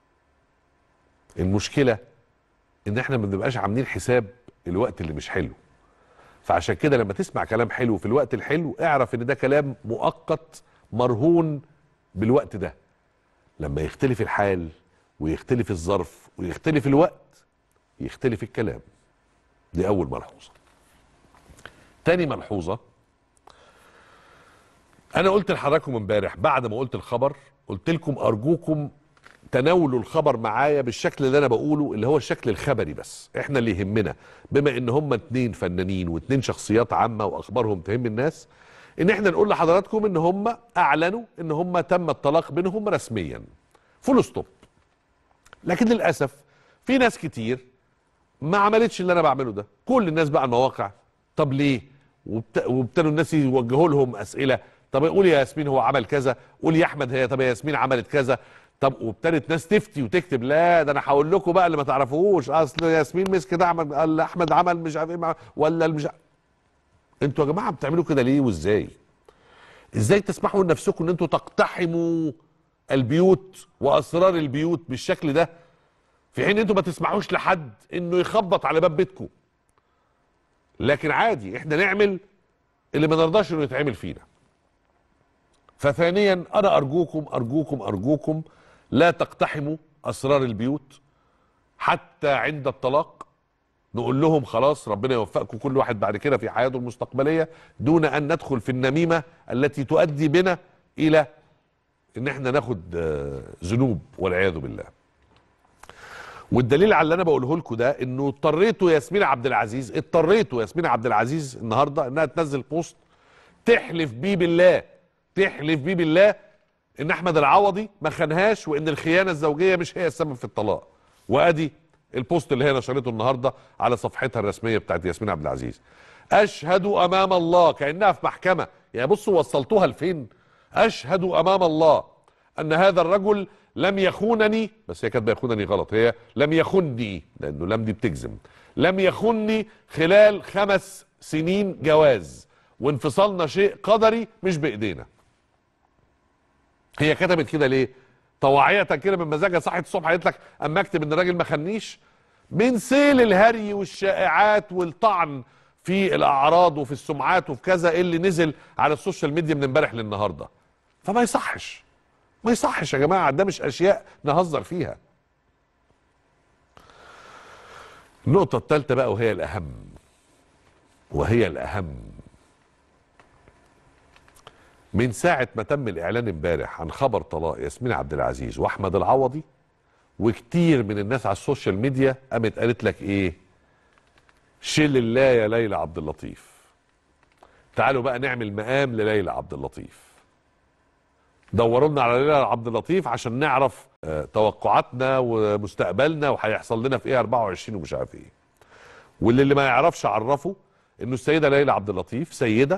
المشكله ان احنا ما بنبقاش عاملين حساب الوقت اللي مش حلو فعشان كده لما تسمع كلام حلو في الوقت الحلو اعرف ان ده كلام مؤقت مرهون بالوقت ده لما يختلف الحال ويختلف الظرف ويختلف الوقت يختلف الكلام دي اول ملحوظه تاني ملحوظه انا قلت لحضراتكم امبارح بعد ما قلت الخبر قلت لكم ارجوكم تناولوا الخبر معايا بالشكل اللي انا بقوله اللي هو الشكل الخبري بس احنا اللي يهمنا بما ان هم اتنين فنانين واتنين شخصيات عامه واخبارهم تهم الناس ان احنا نقول لحضراتكم ان هم اعلنوا ان هم تم الطلاق بينهم رسميا فول ستوب لكن للاسف في ناس كتير ما عملتش اللي انا بعمله ده كل الناس بقى على المواقع طب ليه وبت... وابتدوا الناس يوجهوا لهم اسئله طب قول يا ياسمين هو عمل كذا قول يا احمد هي طب يا ياسمين عملت كذا طب وابتدت ناس تفتي وتكتب لا ده انا هقول لكم بقى اللي ما تعرفوهوش اصل ياسمين مسك ده عمل قال احمد عمل مش عارف ايه مع- ولا مش عارف. انتوا يا جماعه بتعملوا كده ليه وازاي ازاي تسمحوا لنفسكم ان انتوا تقتحموا البيوت واسرار البيوت بالشكل ده في حين انتوا ما تسمحوش لحد انه يخبط على باب بيتكم لكن عادي احنا نعمل اللي ما نرضاش انه يتعمل فينا فثانيا انا ارجوكم ارجوكم ارجوكم لا تقتحموا اسرار البيوت حتى عند الطلاق نقول لهم خلاص ربنا يوفقكم كل واحد بعد كده في حياته المستقبليه دون ان ندخل في النميمه التي تؤدي بنا الى ان احنا ناخد آه، ذنوب والعياذ بالله والدليل على اللي انا بقوله لكم ده انه اضطريتوا ياسمين عبد العزيز اضطريتوا ياسمين عبد العزيز النهارده انها تنزل بوست تحلف بيه بالله تحلف بيه بالله ان احمد العوضي ما خانهاش وان الخيانه الزوجيه مش هي السبب في الطلاق وادي البوست اللي هي نشرته النهارده على صفحتها الرسميه بتاعت ياسمين عبد العزيز اشهد امام الله كانها في محكمه يا بصوا وصلتوها لفين اشهد امام الله ان هذا الرجل لم يخونني بس هي كاتبه يخونني غلط هي لم يخني لانه لم دي بتجزم لم يخني خلال خمس سنين جواز وانفصالنا شيء قدري مش بايدينا هي كتبت كده ليه طواعية كده من مزاجها صحت الصبح قالت لك اما اكتب ان الراجل ما خنيش من سيل الهري والشائعات والطعن في الاعراض وفي السمعات وفي كذا اللي نزل على السوشيال ميديا من امبارح للنهارده فما يصحش ما يصحش يا جماعه ده مش اشياء نهزر فيها النقطة الثالثة بقى وهي الأهم وهي الأهم من ساعة ما تم الإعلان امبارح عن خبر طلاق ياسمين عبد العزيز وأحمد العوضي وكتير من الناس على السوشيال ميديا قامت قالت لك إيه شيل الله يا ليلى عبد اللطيف تعالوا بقى نعمل مقام لليلى عبد اللطيف دوروا لنا على ليلى عبد اللطيف عشان نعرف آه، توقعاتنا ومستقبلنا وهيحصل لنا في ايه 24 ومش عارف ايه واللي اللي ما يعرفش عرفه انه السيده ليلى عبد اللطيف سيده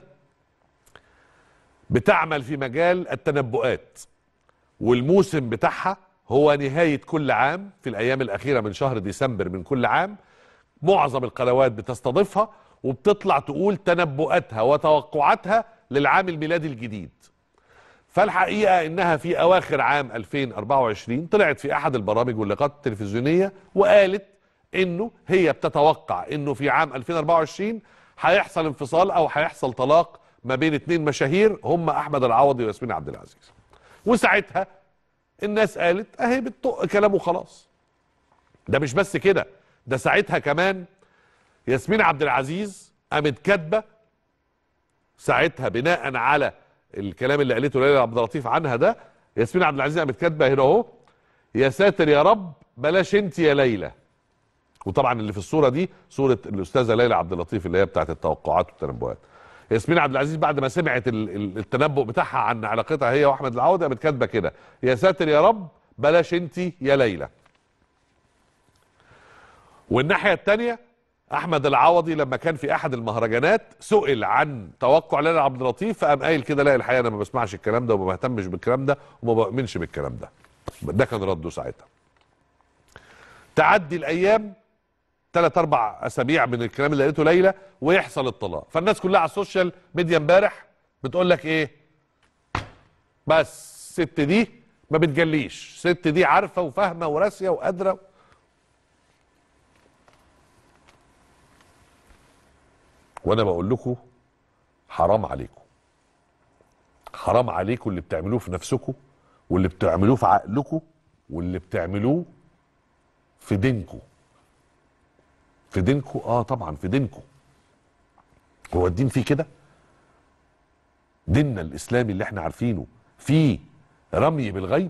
بتعمل في مجال التنبؤات والموسم بتاعها هو نهايه كل عام في الايام الاخيره من شهر ديسمبر من كل عام معظم القنوات بتستضيفها وبتطلع تقول تنبؤاتها وتوقعاتها للعام الميلادي الجديد فالحقيقه انها في اواخر عام 2024 طلعت في احد البرامج واللقاءات التلفزيونيه وقالت انه هي بتتوقع انه في عام 2024 هيحصل انفصال او هيحصل طلاق ما بين اتنين مشاهير هم احمد العوضي وياسمين عبد العزيز وساعتها الناس قالت اهي بتطق كلامه خلاص ده مش بس كده ده ساعتها كمان ياسمين عبد العزيز قامت كاتبه ساعتها بناء على الكلام اللي قالته ليلى عبد اللطيف عنها ده ياسمين عبد العزيز قامت كاتبه هنا اهو يا ساتر يا رب بلاش انت يا ليلى وطبعا اللي في الصوره دي صوره الاستاذه ليلى عبد اللطيف اللي هي بتاعت التوقعات والتنبؤات ياسمين عبد العزيز بعد ما سمعت ال- ال- التنبؤ بتاعها عن علاقتها هي واحمد العوضي قامت كاتبه كده يا ساتر يا رب بلاش انت يا ليلى والناحيه الثانيه احمد العوضي لما كان في احد المهرجانات سئل عن توقع ليلى عبد اللطيف فقام قايل كده لا الحقيقه انا ما بسمعش الكلام ده وما بهتمش بالكلام ده وما بؤمنش بالكلام ده ده كان رده ساعتها تعدي الايام ثلاث اربع اسابيع من الكلام اللي قالته ليلى ويحصل الطلاق فالناس كلها على السوشيال ميديا امبارح بتقول لك ايه بس الست دي ما بتجليش الست دي عارفه وفاهمه وراسيه وقادره وانا بقول لكم حرام عليكم حرام عليكم اللي بتعملوه في نفسكم واللي بتعملوه في عقلكم واللي بتعملوه في دينكم في دينكم اه طبعا في دينكم هو الدين فيه كده ديننا الاسلامي اللي احنا عارفينه فيه رمي بالغيب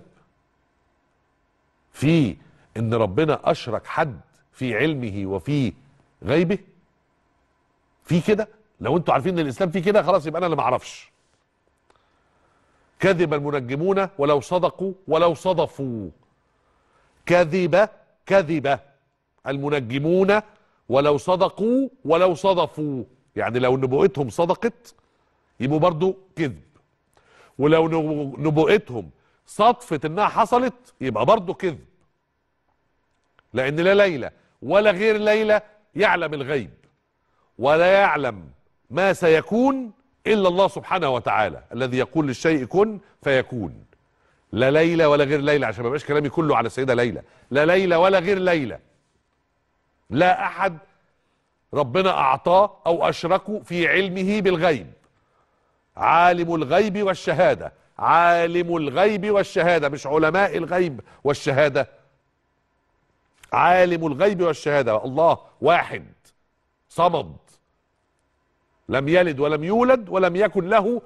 فيه ان ربنا اشرك حد في علمه وفي غيبه في كده لو انتوا عارفين ان الاسلام فيه كده خلاص يبقى انا اللي ما اعرفش كذب المنجمون ولو صدقوا ولو صدفوا كذب كذب المنجمون ولو صدقوا ولو صدفوا يعني لو نبوءتهم صدقت يبقوا برضو كذب ولو نبو- نبوءتهم صدفت انها حصلت يبقى برضو كذب لان لا ليلى ولا غير ليلى يعلم الغيب ولا يعلم ما سيكون الا الله سبحانه وتعالى الذي يقول للشيء كن فيكون لا ليلى ولا غير ليلى عشان ما يبقاش كلامي كله على السيده ليلى لا ليلى ولا غير ليلى لا احد ربنا اعطاه او اشركه في علمه بالغيب عالم الغيب والشهاده عالم الغيب والشهاده مش علماء الغيب والشهاده عالم الغيب والشهاده الله واحد صمد لم يلد ولم يولد ولم يكن له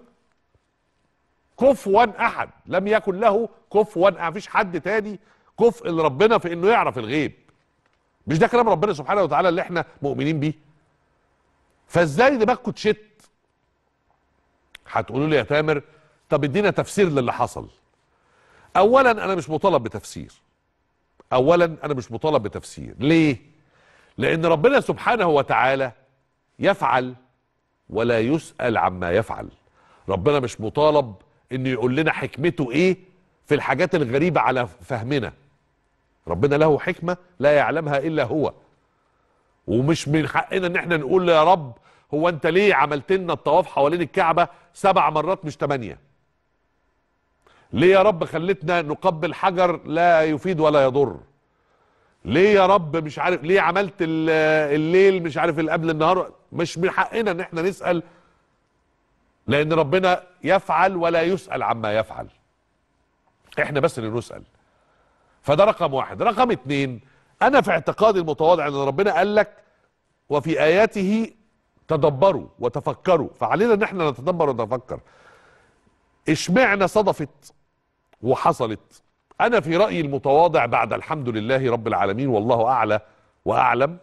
كفوا احد لم يكن له كفوا أحد. مفيش حد تاني كفء لربنا في انه يعرف الغيب مش ده كلام ربنا سبحانه وتعالى اللي احنا مؤمنين بيه فازاي دماغكم تشت هتقولوا لي يا تامر طب ادينا تفسير للي حصل اولا انا مش مطالب بتفسير اولا انا مش مطالب بتفسير ليه لان ربنا سبحانه وتعالى يفعل ولا يسأل عما يفعل ربنا مش مطالب انه يقول لنا حكمته ايه في الحاجات الغريبة على فهمنا ربنا له حكمة لا يعلمها الا هو ومش من حقنا ان احنا نقول يا رب هو انت ليه عملت لنا الطواف حوالين الكعبة سبع مرات مش تمانية ليه يا رب خلتنا نقبل حجر لا يفيد ولا يضر ليه يا رب مش عارف ليه عملت ال- الليل مش عارف اللي قبل النهار مش من حقنا ان احنا نسال لان ربنا يفعل ولا يسال عما يفعل احنا بس اللي نسال فده رقم واحد رقم اتنين انا في اعتقادي المتواضع ان ربنا قال لك وفي اياته تدبروا وتفكروا فعلينا ان احنا نتدبر ونتفكر اشمعنى صدفت وحصلت انا في رايي المتواضع بعد الحمد لله رب العالمين والله اعلى واعلم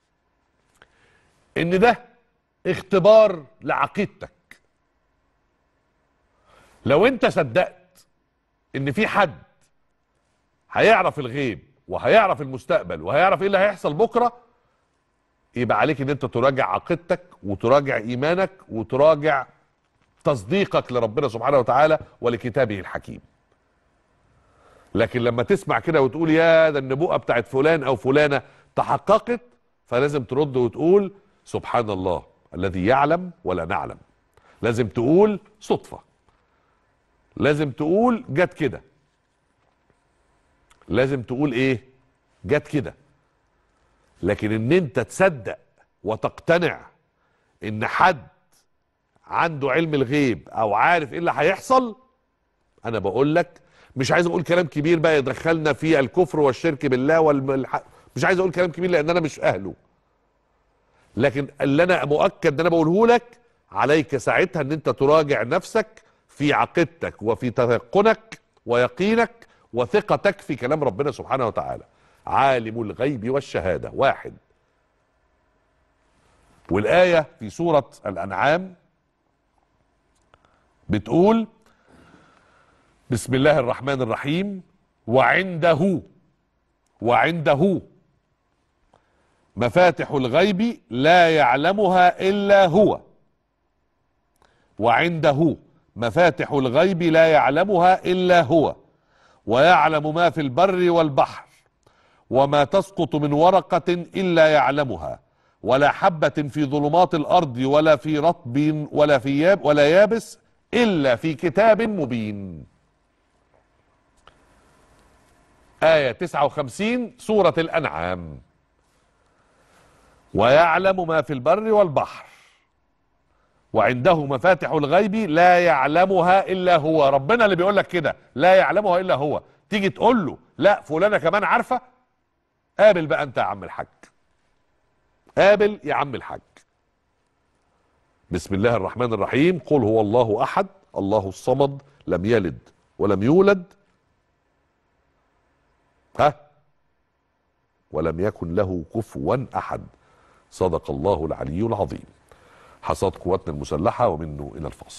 ان ده اختبار لعقيدتك لو انت صدقت ان في حد هيعرف الغيب وهيعرف المستقبل وهيعرف ايه اللي هيحصل بكره يبقى عليك ان انت تراجع عقيدتك وتراجع ايمانك وتراجع تصديقك لربنا سبحانه وتعالى ولكتابه الحكيم لكن لما تسمع كده وتقول يا ده النبوءه بتاعت فلان او فلانه تحققت فلازم ترد وتقول سبحان الله الذي يعلم ولا نعلم لازم تقول صدفه لازم تقول جت كده لازم تقول ايه جت كده لكن ان انت تصدق وتقتنع ان حد عنده علم الغيب او عارف ايه اللي هيحصل انا بقول لك مش عايز اقول كلام كبير بقى يدخلنا في الكفر والشرك بالله والح... مش عايز اقول كلام كبير لان انا مش اهله لكن اللي انا مؤكد ان انا بقوله لك عليك ساعتها ان انت تراجع نفسك في عقيدتك وفي تيقنك ويقينك وثقتك في كلام ربنا سبحانه وتعالى عالم الغيب والشهاده واحد والايه في سوره الانعام بتقول بسم الله الرحمن الرحيم وعنده وعنده مفاتح الغيب لا يعلمها الا هو وعنده مفاتح الغيب لا يعلمها الا هو ويعلم ما في البر والبحر وما تسقط من ورقه الا يعلمها ولا حبه في ظلمات الارض ولا في رطب ولا في ياب ولا يابس الا في كتاب مبين آية 59 سورة الأنعام ويعلم ما في البر والبحر وعنده مفاتح الغيب لا يعلمها إلا هو ربنا اللي بيقول لك كده لا يعلمها إلا هو تيجي تقول له لا فلانة كمان عارفة قابل بقى أنت يا عم الحاج قابل يا عم الحاج بسم الله الرحمن الرحيم قل هو الله أحد الله الصمد لم يلد ولم يولد ها ولم يكن له كفوا احد صدق الله العلي العظيم حصاد قواتنا المسلحه ومنه الى الفاصل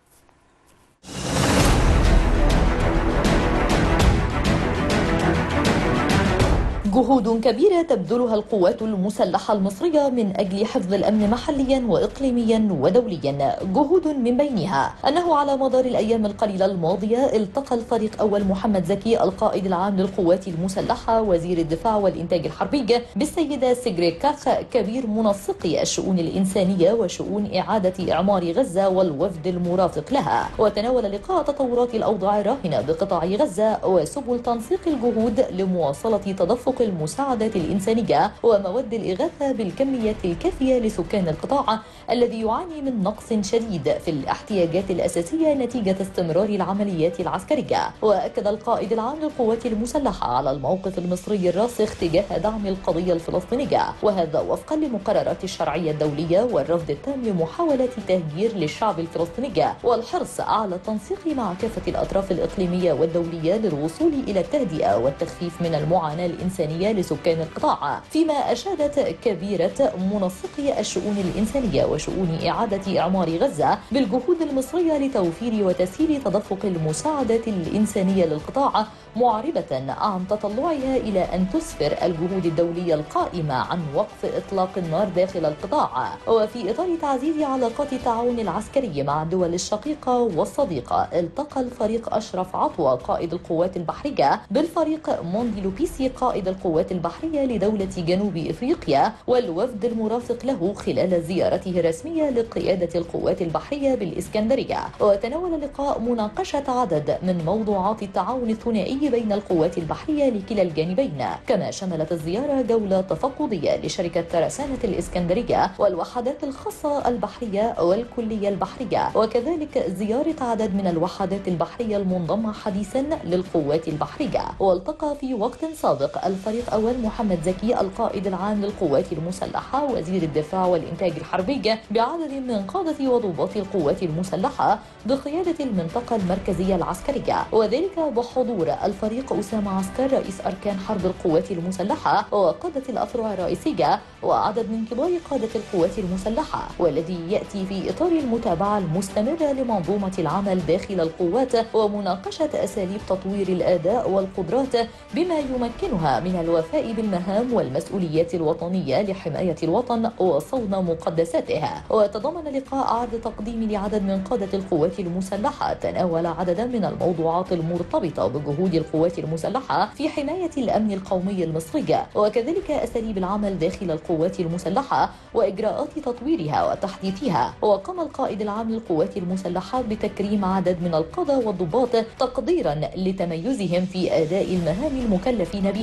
جهود كبيرة تبذلها القوات المسلحة المصرية من أجل حفظ الأمن محليا وإقليميا ودوليا جهود من بينها أنه على مدار الأيام القليلة الماضية التقى الفريق أول محمد زكي القائد العام للقوات المسلحة وزير الدفاع والإنتاج الحربي بالسيدة سيجري كاخ كبير منسقي الشؤون الإنسانية وشؤون إعادة إعمار غزة والوفد المرافق لها وتناول اللقاء تطورات الأوضاع الراهنة بقطاع غزة وسبل تنسيق الجهود لمواصلة تدفق المساعدات الإنسانية ومواد الإغاثة بالكميات الكافية لسكان القطاع الذي يعاني من نقص شديد في الاحتياجات الأساسية نتيجة استمرار العمليات العسكرية وأكد القائد العام للقوات المسلحة على الموقف المصري الراسخ تجاه دعم القضية الفلسطينية وهذا وفقا لمقررات الشرعية الدولية والرفض التام لمحاولة تهجير للشعب الفلسطيني والحرص على التنسيق مع كافة الأطراف الإقليمية والدولية للوصول إلى التهدئة والتخفيف من المعاناة الإنسانية لسكان القطاع فيما أشادت كبيرة منسقي الشؤون الإنسانية وشؤون إعادة إعمار غزة بالجهود المصرية لتوفير وتسهيل تدفق المساعدات الإنسانية للقطاع معربة عن تطلعها إلى أن تسفر الجهود الدولية القائمة عن وقف إطلاق النار داخل القطاع وفي إطار تعزيز علاقات التعاون العسكري مع الدول الشقيقة والصديقة التقى الفريق أشرف عطوة قائد القوات البحرية بالفريق موندي لوبيسي قائد القوات البحرية لدولة جنوب إفريقيا والوفد المرافق له خلال زيارته الرسمية لقيادة القوات البحرية بالإسكندرية وتناول اللقاء مناقشة عدد من موضوعات التعاون الثنائي بين القوات البحرية لكلا الجانبين كما شملت الزيارة جولة تفقدية لشركة ترسانة الإسكندرية والوحدات الخاصة البحرية والكلية البحرية وكذلك زيارة عدد من الوحدات البحرية المنضمة حديثا للقوات البحرية والتقى في وقت سابق الفريق أول محمد زكي القائد العام للقوات المسلحة وزير الدفاع والإنتاج الحربي بعدد من قادة وضباط القوات المسلحة بقيادة المنطقة المركزية العسكرية وذلك بحضور الفريق أسامة عسكر رئيس أركان حرب القوات المسلحة وقادة الأفرع الرئيسية وعدد من كبار قادة القوات المسلحة والذي يأتي في إطار المتابعة المستمرة لمنظومة العمل داخل القوات ومناقشة أساليب تطوير الأداء والقدرات بما يمكنها من الوفاء بالمهام والمسؤوليات الوطنية لحماية الوطن وصون مقدساتها وتضمن اللقاء عرض تقديم لعدد من قادة القوات المسلحة تناول عددا من الموضوعات المرتبطة بجهود القوات المسلحة في حماية الأمن القومي المصري وكذلك أساليب العمل داخل القوات المسلحة وإجراءات تطويرها وتحديثها وقام القائد العام للقوات المسلحة بتكريم عدد من القادة والضباط تقديرا لتميزهم في أداء المهام المكلفين بها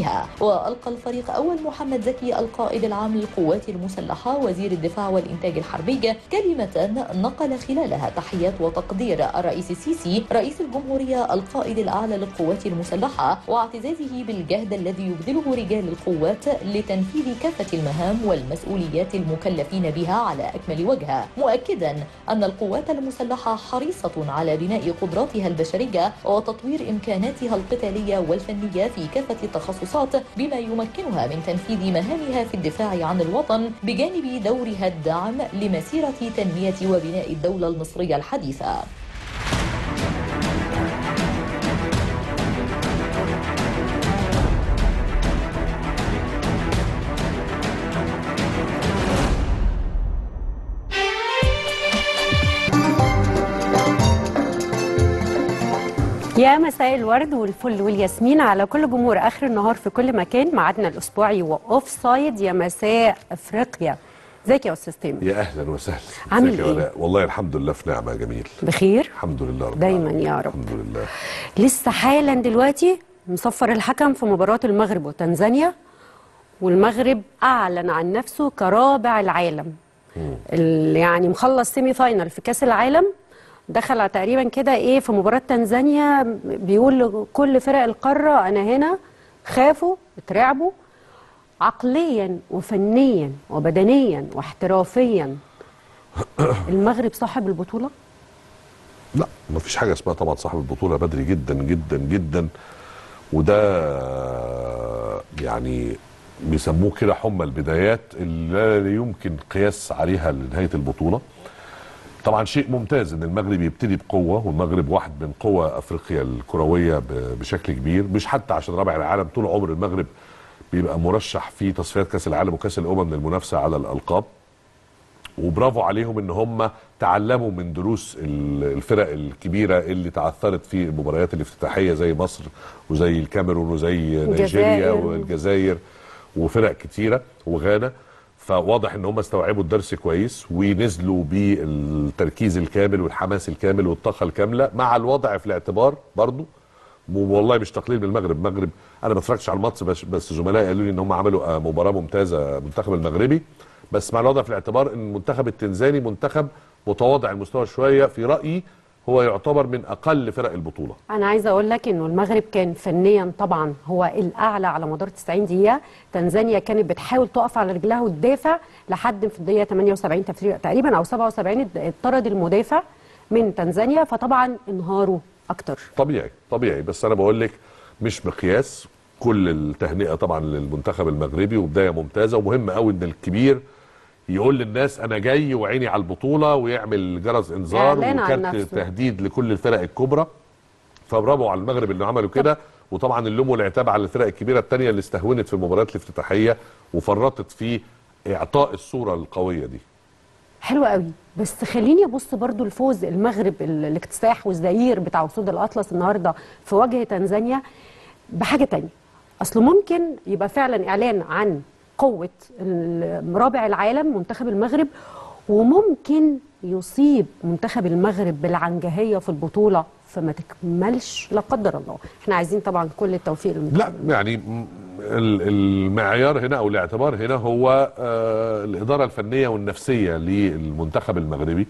وألقى الفريق أول محمد زكي القائد العام للقوات المسلحة وزير الدفاع والإنتاج الحربي كلمة نقل خلالها تحيات وتقدير الرئيس السيسي رئيس الجمهورية القائد الأعلى للقوات المسلحة واعتزازه بالجهد الذي يبذله رجال القوات لتنفيذ كافة المهام والمسؤوليات المكلفين بها على أكمل وجه مؤكدا أن القوات المسلحة حريصة على بناء قدراتها البشرية وتطوير إمكاناتها القتالية والفنية في كافة التخصصات بما يمكنها من تنفيذ مهامها في الدفاع عن الوطن بجانب دورها الداعم لمسيرة تنمية وبناء الدولة المصرية الحديثة يا مساء الورد والفل والياسمين على كل جمهور اخر النهار في كل مكان ميعادنا الاسبوعي واوف سايد يا مساء افريقيا ازيك يا استاذ تامر يا اهلا وسهلا عامل ازيك يا إيه؟ ولاء؟ والله الحمد لله في نعمه جميل بخير الحمد لله رب دايماً العالمين. يا رب. الحمد لله لسه حالا دلوقتي مصفر الحكم في مباراه المغرب وتنزانيا والمغرب اعلن عن نفسه كرابع العالم اللي يعني مخلص سيمي فاينل في كاس العالم دخل على تقريبا كده ايه في مباراه تنزانيا بيقول لكل فرق القاره انا هنا خافوا اترعبوا عقليا وفنيا وبدنيا واحترافيا المغرب صاحب البطوله لا ما فيش حاجه اسمها طبعا صاحب البطوله بدري جدا جدا جدا وده يعني بيسموه كده حمى البدايات اللي لا يمكن قياس عليها لنهايه البطوله طبعا شيء ممتاز ان المغرب يبتدي بقوه والمغرب واحد من قوى افريقيا الكرويه ب- بشكل كبير مش حتى عشان رابع العالم طول عمر المغرب بيبقى مرشح في تصفيات كاس العالم وكاس الامم للمنافسه على الالقاب وبرافو عليهم ان هم تعلموا من دروس ال- الفرق الكبيره اللي تعثرت في المباريات الافتتاحيه زي مصر وزي الكاميرون وزي نيجيريا الجزائر. والجزائر وفرق كتيره وغانا فواضح ان هم استوعبوا الدرس كويس ونزلوا بالتركيز الكامل والحماس الكامل والطاقه الكامله مع الوضع في الاعتبار برضو والله مش تقليل من المغرب المغرب انا ما اتفرجتش على الماتش بس, بس زملائي قالوا لي ان هم عملوا آه، مباراه ممتازه المنتخب المغربي بس مع الوضع في الاعتبار ان المنتخب التنزاني منتخب متواضع المستوى شويه في رايي هو يعتبر من اقل فرق البطوله انا عايزه اقول لك انه المغرب كان فنيا طبعا هو الاعلى على مدار 90 دقيقه تنزانيا كانت بتحاول تقف على رجلها وتدافع لحد في الدقيقه 78 تفريق تقريبا او 77 اتطرد المدافع من تنزانيا فطبعا انهاروا اكتر طبيعي طبيعي بس انا بقول لك مش مقياس كل التهنئه طبعا للمنتخب المغربي وبدايه ممتازه ومهم قوي ان الكبير يقول للناس انا جاي وعيني على البطوله ويعمل جرس انذار إعلان عن وكارت نفسه. تهديد لكل الفرق الكبرى فبرافو على المغرب اللي عملوا كده وطبعا اللوم والعتاب على الفرق الكبيره الثانيه اللي استهونت في المباريات الافتتاحيه وفرطت في اعطاء الصوره القويه دي حلو قوي بس خليني ابص برضو لفوز المغرب ال- الاكتساح والزئير بتاع اسود الاطلس النهارده في وجه تنزانيا بحاجه تانية اصل ممكن يبقى فعلا اعلان عن قوه ال- رابع العالم منتخب المغرب وممكن يصيب منتخب المغرب بالعنجهيه في البطوله فما تكملش لا قدر الله احنا عايزين طبعا كل التوفيق للمنتخب لا يعني م- ال- المعيار هنا او الاعتبار هنا هو آه، الاداره الفنيه والنفسيه للمنتخب المغربي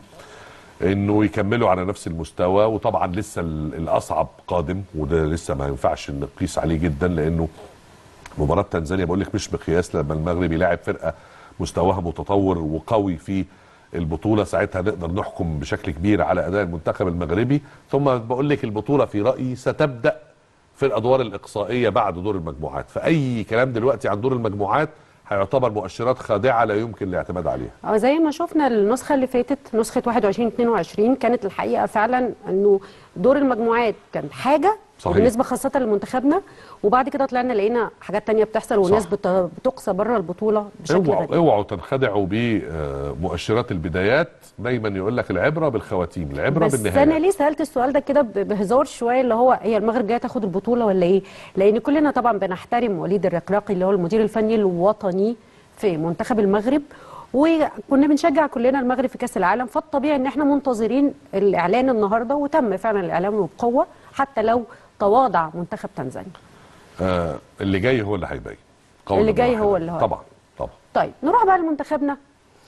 انه يكملوا على نفس المستوى وطبعا لسه ال- الاصعب قادم وده لسه ما ينفعش نقيس عليه جدا لانه مباراه تنزانيا بقول لك مش مقياس لما المغرب يلاعب فرقه مستواها متطور وقوي في البطوله ساعتها نقدر نحكم بشكل كبير على اداء المنتخب المغربي ثم بقول لك البطوله في رايي ستبدا في الادوار الاقصائيه بعد دور المجموعات فاي كلام دلوقتي عن دور المجموعات هيعتبر مؤشرات خاضعه لا يمكن الاعتماد عليها اه زي ما شفنا النسخه اللي فاتت نسخه 21 22 كانت الحقيقه فعلا انه دور المجموعات كان حاجه صحيح. وبالنسبه خاصه لمنتخبنا وبعد كده طلعنا لقينا حاجات تانية بتحصل وناس صح. بت- بتقصى بره البطوله بشكل اوعوا غريب اوعوا تنخدعوا بمؤشرات البدايات دايما يقول لك العبره بالخواتيم العبره بس بالنهايه انا ليه سالت السؤال ده كده ب- بهزار شويه اللي هو هي المغرب جايه تاخد البطوله ولا ايه؟ لان كلنا طبعا بنحترم وليد الرقراقي اللي هو المدير الفني الوطني في منتخب المغرب وكنا بنشجع كلنا المغرب في كاس العالم فالطبيعي ان احنا منتظرين الاعلان النهارده وتم فعلا الاعلان بقوه حتى لو تواضع منتخب تنزانيا آه اللي جاي هو اللي هيبين قولاً اللي جاي واحداً. هو اللي هو طبعا طبعا طيب نروح بقى لمنتخبنا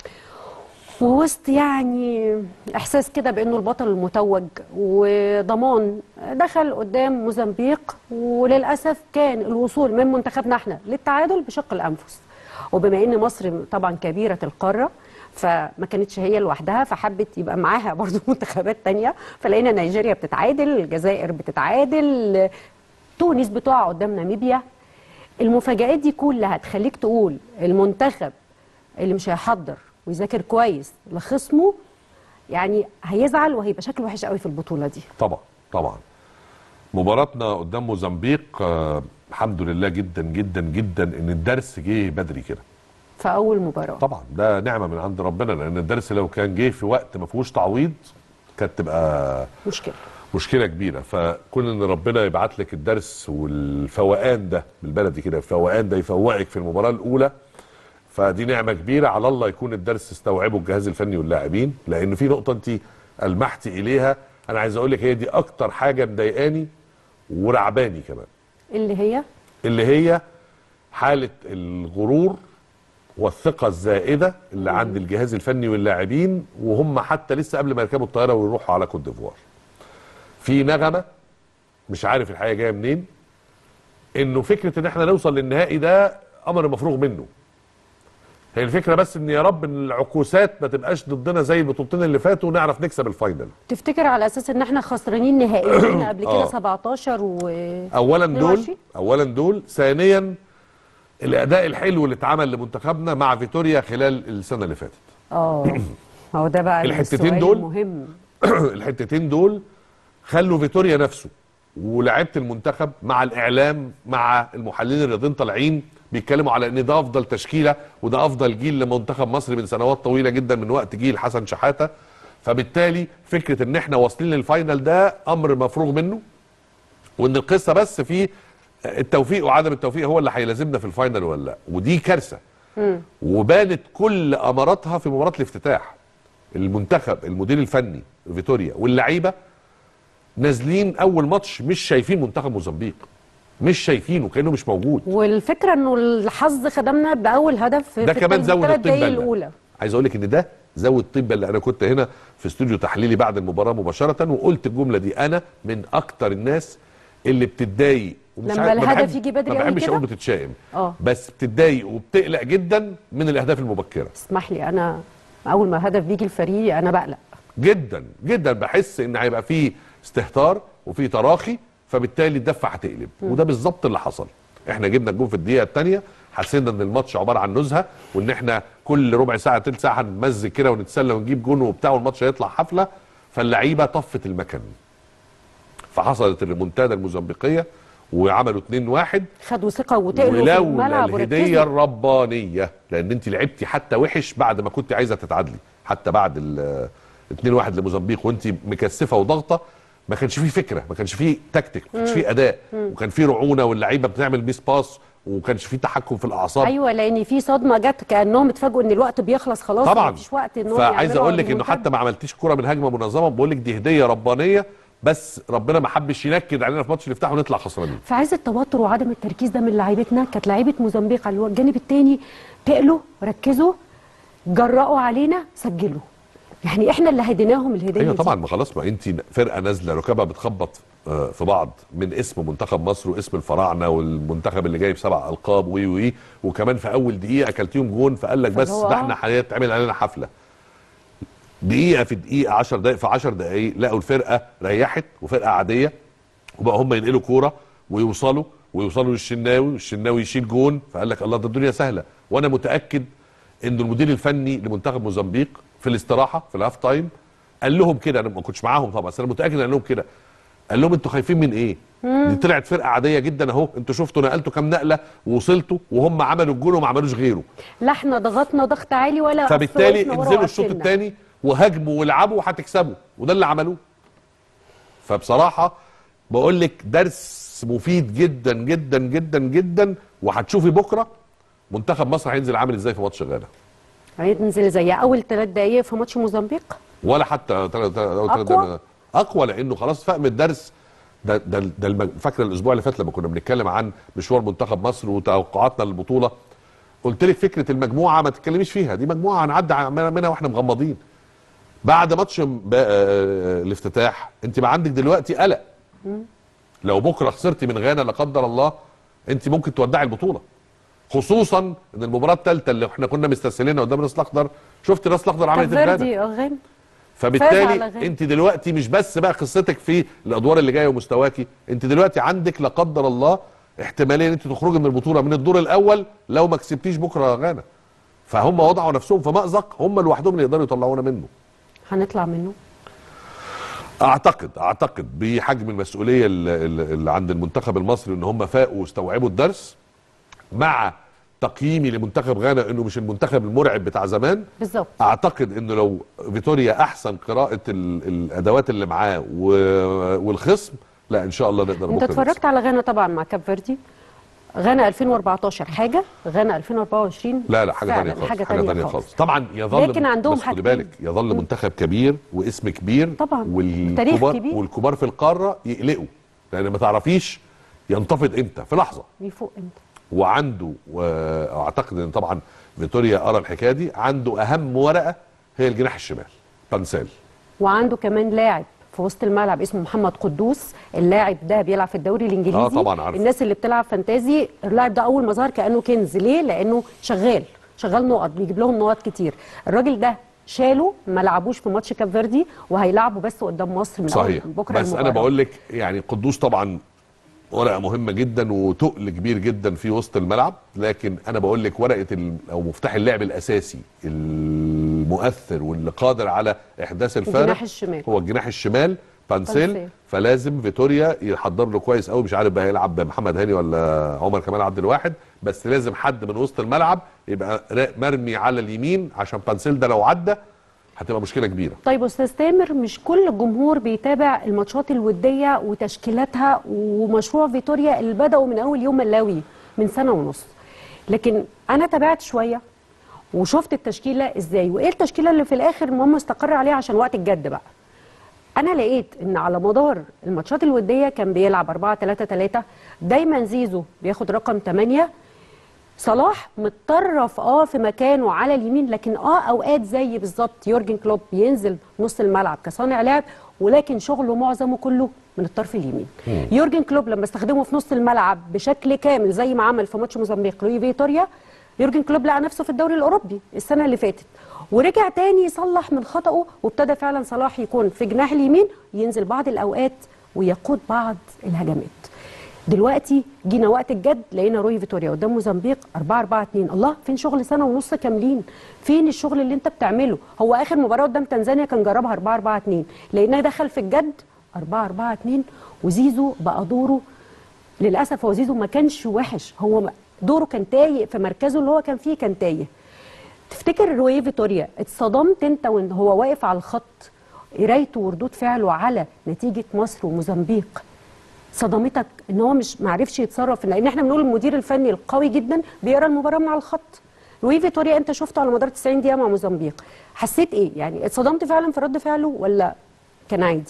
ووسط يعني احساس كده بانه البطل المتوج وضمان دخل قدام موزمبيق وللاسف كان الوصول من منتخبنا احنا للتعادل بشق الانفس وبما ان مصر طبعا كبيره القاره فما كانتش هي لوحدها فحبت يبقى معاها برضو منتخبات تانية فلقينا نيجيريا بتتعادل الجزائر بتتعادل تونس بتقع قدام ناميبيا المفاجآت دي كلها تخليك تقول المنتخب اللي مش هيحضر ويذاكر كويس لخصمه يعني هيزعل وهيبقى شكله وحش قوي في البطولة دي طبعا طبعا مباراتنا قدام موزمبيق آه الحمد لله جدا جدا جدا ان الدرس جه بدري كده في أول مباراة طبعا ده نعمه من عند ربنا لان الدرس لو كان جه في وقت ما فيهوش تعويض كانت تبقى مشكلة مشكله كبيره فكون ان ربنا يبعت لك الدرس والفوقان ده بالبلدي كده الفوقان ده يفوقك في المباراه الاولى فدي نعمه كبيره على الله يكون الدرس استوعبه الجهاز الفني واللاعبين لان في نقطه انت المحتي اليها انا عايز اقول لك هي دي اكتر حاجه مضايقاني ورعباني كمان اللي هي اللي هي حاله الغرور والثقه الزائده اللي عند الجهاز الفني واللاعبين وهم حتى لسه قبل ما يركبوا الطياره ويروحوا على كوت ديفوار في نغمه مش عارف الحقيقه جايه منين انه فكره ان احنا نوصل للنهائي ده امر مفروغ منه هي الفكره بس ان يا رب ان العكوسات ما تبقاش ضدنا زي البطولتين اللي فاتوا ونعرف نكسب الفاينل تفتكر على أساس إن احنا خسرانين نهائيين قبل كده آه. 17 و اولا دول 22. اولا دول ثانيا الاداء الحلو اللي اتعمل لمنتخبنا مع فيتوريا خلال السنه اللي فاتت اه هو ده بقى الحتتين السؤال دول؟ المهم الحتتين دول خلوا فيتوريا نفسه ولاعيبه المنتخب مع الاعلام مع المحللين الرياضيين طالعين بيتكلموا على ان ده افضل تشكيله وده افضل جيل لمنتخب مصر من سنوات طويله جدا من وقت جيل حسن شحاته فبالتالي فكره ان احنا واصلين للفاينل ده امر مفروغ منه وان القصه بس في التوفيق وعدم التوفيق هو اللي هيلازمنا في الفاينل ولا لا ودي كارثه وبانت كل اماراتها في مباراه الافتتاح المنتخب المدير الفني فيتوريا واللعيبه نازلين اول ماتش مش شايفين منتخب موزمبيق مش شايفينه كانه مش موجود والفكرة إنه الحظ خدمنا بأول هدف في ده في كمان زود الثلاث الطين دقايق بله الأولى عايز اقول لك ان ده زود الطين بله انا كنت هنا في استوديو تحليلي بعد المباراه مباشره وقلت الجمله دي انا من اكتر الناس اللي بتتضايق ومش لما عارف- ما الهدف بحب- يجي بدري ما قوي بحبش كده؟ اقول بتتشائم اه بس بتتضايق وبتقلق جدا من الاهداف المبكره اسمح لي أنا أول ما هدف بيجي الفريق أنا بقلق جدا جدا بحس ان هيبقى فيه استهتار وفيه تراخي فبالتالي الدفه هتقلب وده بالظبط اللي حصل احنا جبنا الجون في الدقيقه الثانيه حسينا ان الماتش عباره عن نزهه وان احنا كل ربع ساعه تلت ساعه هنمزج كده ونتسلى ونجيب جون وبتاع والماتش هيطلع حفله فاللعيبه طفت المكان فحصلت الريمونتادا الموزمبيقيه وعملوا 2-1 خدوا ثقة وتقلوا في ولولا الملعب الهديه وركزوا الربانيه لان انت لعبتي حتى وحش بعد ما كنت عايزه تتعادلي حتى بعد ال 2-1 لموزمبيق وانت مكثفه وضغطه ما كانش فيه فكره ما كانش فيه تكتيك ما كانش فيه اداء وكان فيه رعونه واللعيبه بتعمل ميس باس وما كانش فيه تحكم في الاعصاب ايوه لان في صدمه جت كانهم اتفاجئوا ان الوقت بيخلص خلاص طبعا مفيش وقت انهم فعايز يعملوا اقول لك انه ريمونتادا. حتى ما عملتيش كره من هجمه منظمه بقول لك دي هديه ربانيه بس ربنا ما حبش ينكد علينا في ماتش الافتتاح ونطلع خسرانين فعايز التوتر وعدم التركيز ده من لعيبتنا كانت لعيبه موزمبيق على الجانب الثاني تقلوا ركزوا جرأوا علينا سجلوا يعني احنا اللي هديناهم الهديه ايوه دي. طبعا ما خلاص ما انت فرقه نازله ركابها بتخبط آه، في بعض من اسم منتخب مصر واسم الفراعنه والمنتخب اللي جايب سبع القاب وي وي وكمان في اول دقيقه اكلتيهم جون فقال لك بس فهو ده آه. احنا هيتعمل علينا حفله دقيقه في دقيقه 10 دقائق في 10 دقائق لقوا الفرقه ريحت وفرقه عاديه وبقى هم ينقلوا كوره ويوصلوا ويوصلوا للشناوي والشناوي يشيل جون فقال لك الله ده الدنيا سهله وانا متاكد ان المدير الفني لمنتخب موزمبيق في الاستراحه في الهاف تايم قال لهم كده انا ما كنتش معاهم طبعا بس انا متاكد ان قال لهم كده قال لهم انتوا خايفين من ايه؟ دي طلعت فرقه عاديه جدا اهو انتوا شفتوا نقلتوا كام نقله ووصلتوا وهم عملوا الجون وما عملوش غيره لا احنا ضغطنا ضغط عالي ولا فبالتالي وقفنا ورا انزلوا الشوط وقفلنا. الثاني وهاجموا والعبوا وهتكسبوا وده اللي عملوه فبصراحه بقول لك درس مفيد جدا جدا جدا جدا وهتشوفي بكره منتخب مصر هينزل عامل ازاي في ماتش غانا هينزل زي اول ثلاث دقايق في ماتش موزمبيق ولا حتى تل- تل- أول تلات أقوى؟ دقايق. اقوى لانه خلاص فهم الدرس ده ده ده المج... فاكره الاسبوع اللي فات لما كنا بنتكلم عن مشوار منتخب مصر وتوقعاتنا للبطوله قلت لك فكره المجموعه ما تتكلميش فيها دي مجموعه هنعدي منها واحنا مغمضين بعد ماتش م- ب- آه، الافتتاح انت بقى عندك دلوقتي قلق لو بكره خسرتي من غانا لا قدر الله انت ممكن تودعي البطوله خصوصا ان المباراه الثالثه اللي احنا كنا مستسهلينها قدام راس الاخضر شفت راس الاخضر عملت ايه في غانا فيردي غانا فاز على فبالتالي غانا. انت دلوقتي مش بس بقى قصتك في الادوار اللي جايه ومستواكي انت دلوقتي عندك لا قدر الله احتماليه ان انت تخرجي من البطوله من الدور الاول لو ما كسبتيش بكره غانا فهم وضعوا نفسهم في مأزق هم لوحدهم اللي يقدروا يطلعونا منه هنطلع منه اعتقد اعتقد بحجم المسؤوليه اللي, اللي عند المنتخب المصري ان هم فاقوا واستوعبوا الدرس مع تقييمي لمنتخب غانا انه مش المنتخب المرعب بتاع زمان بالظبط اعتقد انه لو فيتوريا احسن قراءه ال- الادوات اللي معاه و- والخصم لا ان شاء الله نقدر انت بكرة اتفرجت على غانا طبعا مع كاب فيردي غانا 2014 حاجه غانا 2024 لا لا حاجه فعلاً ثانيه خالص حاجه حاجه ثانيه ثانيه خالص. خالص طبعا يظل لكن عندهم بس خدي حاجتين. بالك يظل منتخب كبير واسم كبير طبعاً. والكبار تاريخ كبير. والكبار في القاره يقلقوا لان ما تعرفيش ينتفض امتى في لحظه بيفوق امتى وعنده واعتقد ان طبعا فيتوريا قرا الحكايه دي عنده اهم ورقه هي الجناح الشمال بانسال وعنده كمان لاعب في وسط الملعب اسمه محمد قدوس اللاعب ده بيلعب في الدوري الانجليزي آه طبعاً عارفه. الناس اللي بتلعب فانتازي اللاعب ده اول ما ظهر كانه كنز ليه لانه شغال شغال نقط بيجيب لهم نقط كتير الراجل ده شالوا ما لعبوش في ماتش كاب فيردي وهيلعبوا بس قدام مصر من صحيح أول بكره بس انا المباراة. بقول لك يعني قدوس طبعا ورقه مهمه جدا وتقل كبير جدا في وسط الملعب لكن انا بقول لك ورقه ال- او مفتاح اللعب الاساسي المؤثر واللي قادر على احداث الفارق الجناح الشمال. هو الجناح الشمال بانسيل بانسيل. فلازم فيتوريا يحضر له كويس قوي مش عارف بقى هيلعب بمحمد هاني ولا عمر كمال عبد الواحد بس لازم حد من وسط الملعب يبقى را- مرمي على اليمين عشان بانسيل ده لو عدى هتبقى مشكله كبيره طيب استاذ تامر مش كل الجمهور بيتابع الماتشات الوديه وتشكيلاتها ومشروع فيتوريا اللي بداوا من اول يوم ملاوي من سنه ونص لكن انا تابعت شويه وشفت التشكيله ازاي وايه التشكيله اللي في الاخر المهم استقر عليها عشان وقت الجد بقى انا لقيت ان على مدار الماتشات الوديه كان بيلعب 4 3 3 دايما زيزو بياخد رقم 8 صلاح متطرف اه في مكانه على اليمين لكن اه اوقات زي بالظبط يورجن كلوب بينزل نص الملعب كصانع لعب ولكن شغله معظمه كله من الطرف اليمين يورجن كلوب لما استخدمه في نص الملعب بشكل كامل زي ما عمل في ماتش موزمبيق لوي فيتوريا يورجن كلوب لقى نفسه في الدوري الاوروبي السنه اللي فاتت ورجع تاني يصلح من خطأه وابتدى فعلا صلاح يكون في جناح اليمين ينزل بعض الاوقات ويقود بعض الهجمات دلوقتي جينا وقت الجد لقينا روي فيتوريا قدام موزمبيق 4 4 2 الله فين شغل سنه ونص كاملين فين الشغل اللي انت بتعمله هو اخر مباراه قدام تنزانيا كان جربها 4 4 2 لقيناه دخل في الجد 4 4 2 وزيزو بقى دوره للاسف هو زيزو ما كانش وحش هو م- دوره كان تايه في مركزه اللي هو كان فيه كان تايه تفتكر روي فيتوريا اتصدمت انت وان هو واقف على الخط قرايته وردود فعله على نتيجه مصر وموزمبيق صدمتك ان هو مش معرفش يتصرف لان احنا بنقول المدير الفني القوي جدا بيقرا المباراه من على الخط لوي فيتوريا انت شفته على مدار 90 دقيقه مع موزمبيق حسيت ايه يعني اتصدمت فعلا في رد فعله ولا كان عادي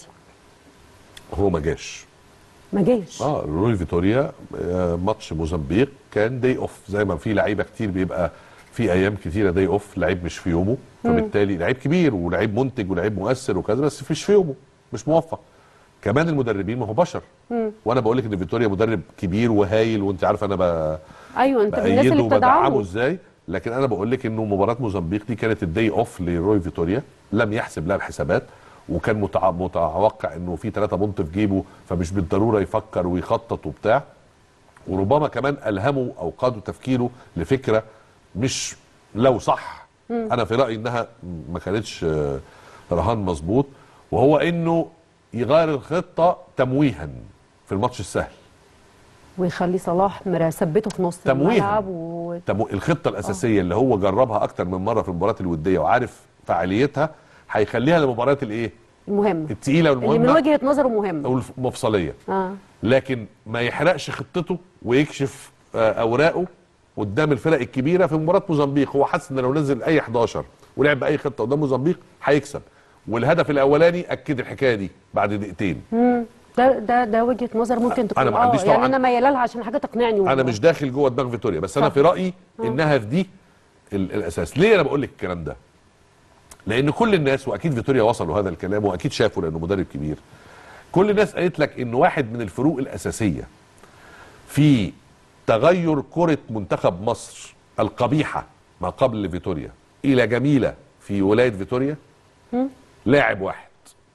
هو ما جاش ما جاش اه روي فيتوريا آه، ماتش موزمبيق كان داي اوف زي ما في لعيبه كتير بيبقى في ايام كتيره داي اوف لعيب مش في يومه فبالتالي لعيب كبير ولعيب منتج ولعيب مؤثر وكذا بس مش في يومه مش موفق كمان المدربين ما هو بشر وانا بقول لك ان فيتوريا مدرب كبير وهايل وانت عارف انا ب... ايوه انت من الناس بايده اللي وبدعمه بتدعمه ازاي لكن انا بقول لك انه مباراه موزمبيق دي كانت الداي اوف لروي فيتوريا لم يحسب لها الحسابات وكان متع- متوقع انه في ثلاثة بونت في جيبه فمش بالضروره يفكر ويخطط وبتاع وربما كمان الهموا او قادوا تفكيره لفكره مش لو صح انا في رايي انها ما كانتش آه، رهان مظبوط وهو انه يغير الخطه تمويها في الماتش السهل ويخلي صلاح مرا- ثبته في نص تمويها. الملعب و... تمو... الخطه الاساسيه اللي هو جربها اكتر من مره في المباريات الوديه وعارف فعاليتها هيخليها للمباريات الايه المهم التقيله اللي من والمهمه وجهه نظره مهم او المفصليه اه لكن ما يحرقش خطته ويكشف آه، اوراقه قدام الفرق الكبيره في مباراه موزمبيق هو حاسس ان لو نزل اي 11 ولعب باي خطه قدام موزمبيق هيكسب والهدف الاولاني اكد الحكايه دي بعد دقيقتين ده ده ده وجهه نظر ممكن تكون أنا ما آه، عنديش يعني طبعاً- انا مياله لها عشان حاجه تقنعني انا والله. مش داخل جوه دماغ فيتوريا بس انا طب. في رايي انها في دي ال- الاساس ليه انا بقول لك الكلام ده لان كل الناس واكيد فيتوريا وصلوا هذا الكلام واكيد شافوا لانه مدرب كبير كل الناس قالت لك ان واحد من الفروق الاساسيه في تغير كره منتخب مصر القبيحه ما قبل فيتوريا الى جميله في ولايه فيتوريا لاعب واحد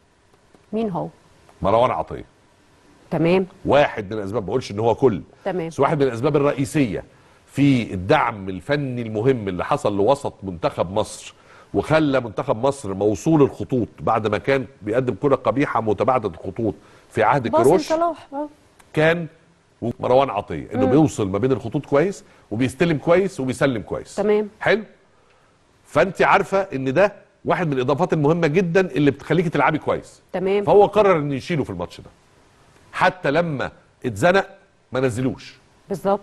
مين هو مروان عطيه تمام واحد من الاسباب ما بقولش ان هو كل تمام. بس واحد من الاسباب الرئيسيه في الدعم الفني المهم اللي حصل لوسط منتخب مصر وخلى منتخب مصر موصول الخطوط بعد ما كان بيقدم كره قبيحه متباعده الخطوط في عهد باسم كروش صلاح آه. كان مروان عطيه انه بيوصل ما بين الخطوط كويس وبيستلم كويس وبيسلم كويس تمام. حلو فانت عارفه ان ده واحد من الاضافات المهمه جدا اللي بتخليكي تلعبي كويس تمام فهو قرر انه يشيله في الماتش ده حتى لما اتزنق ما نزلوش بالظبط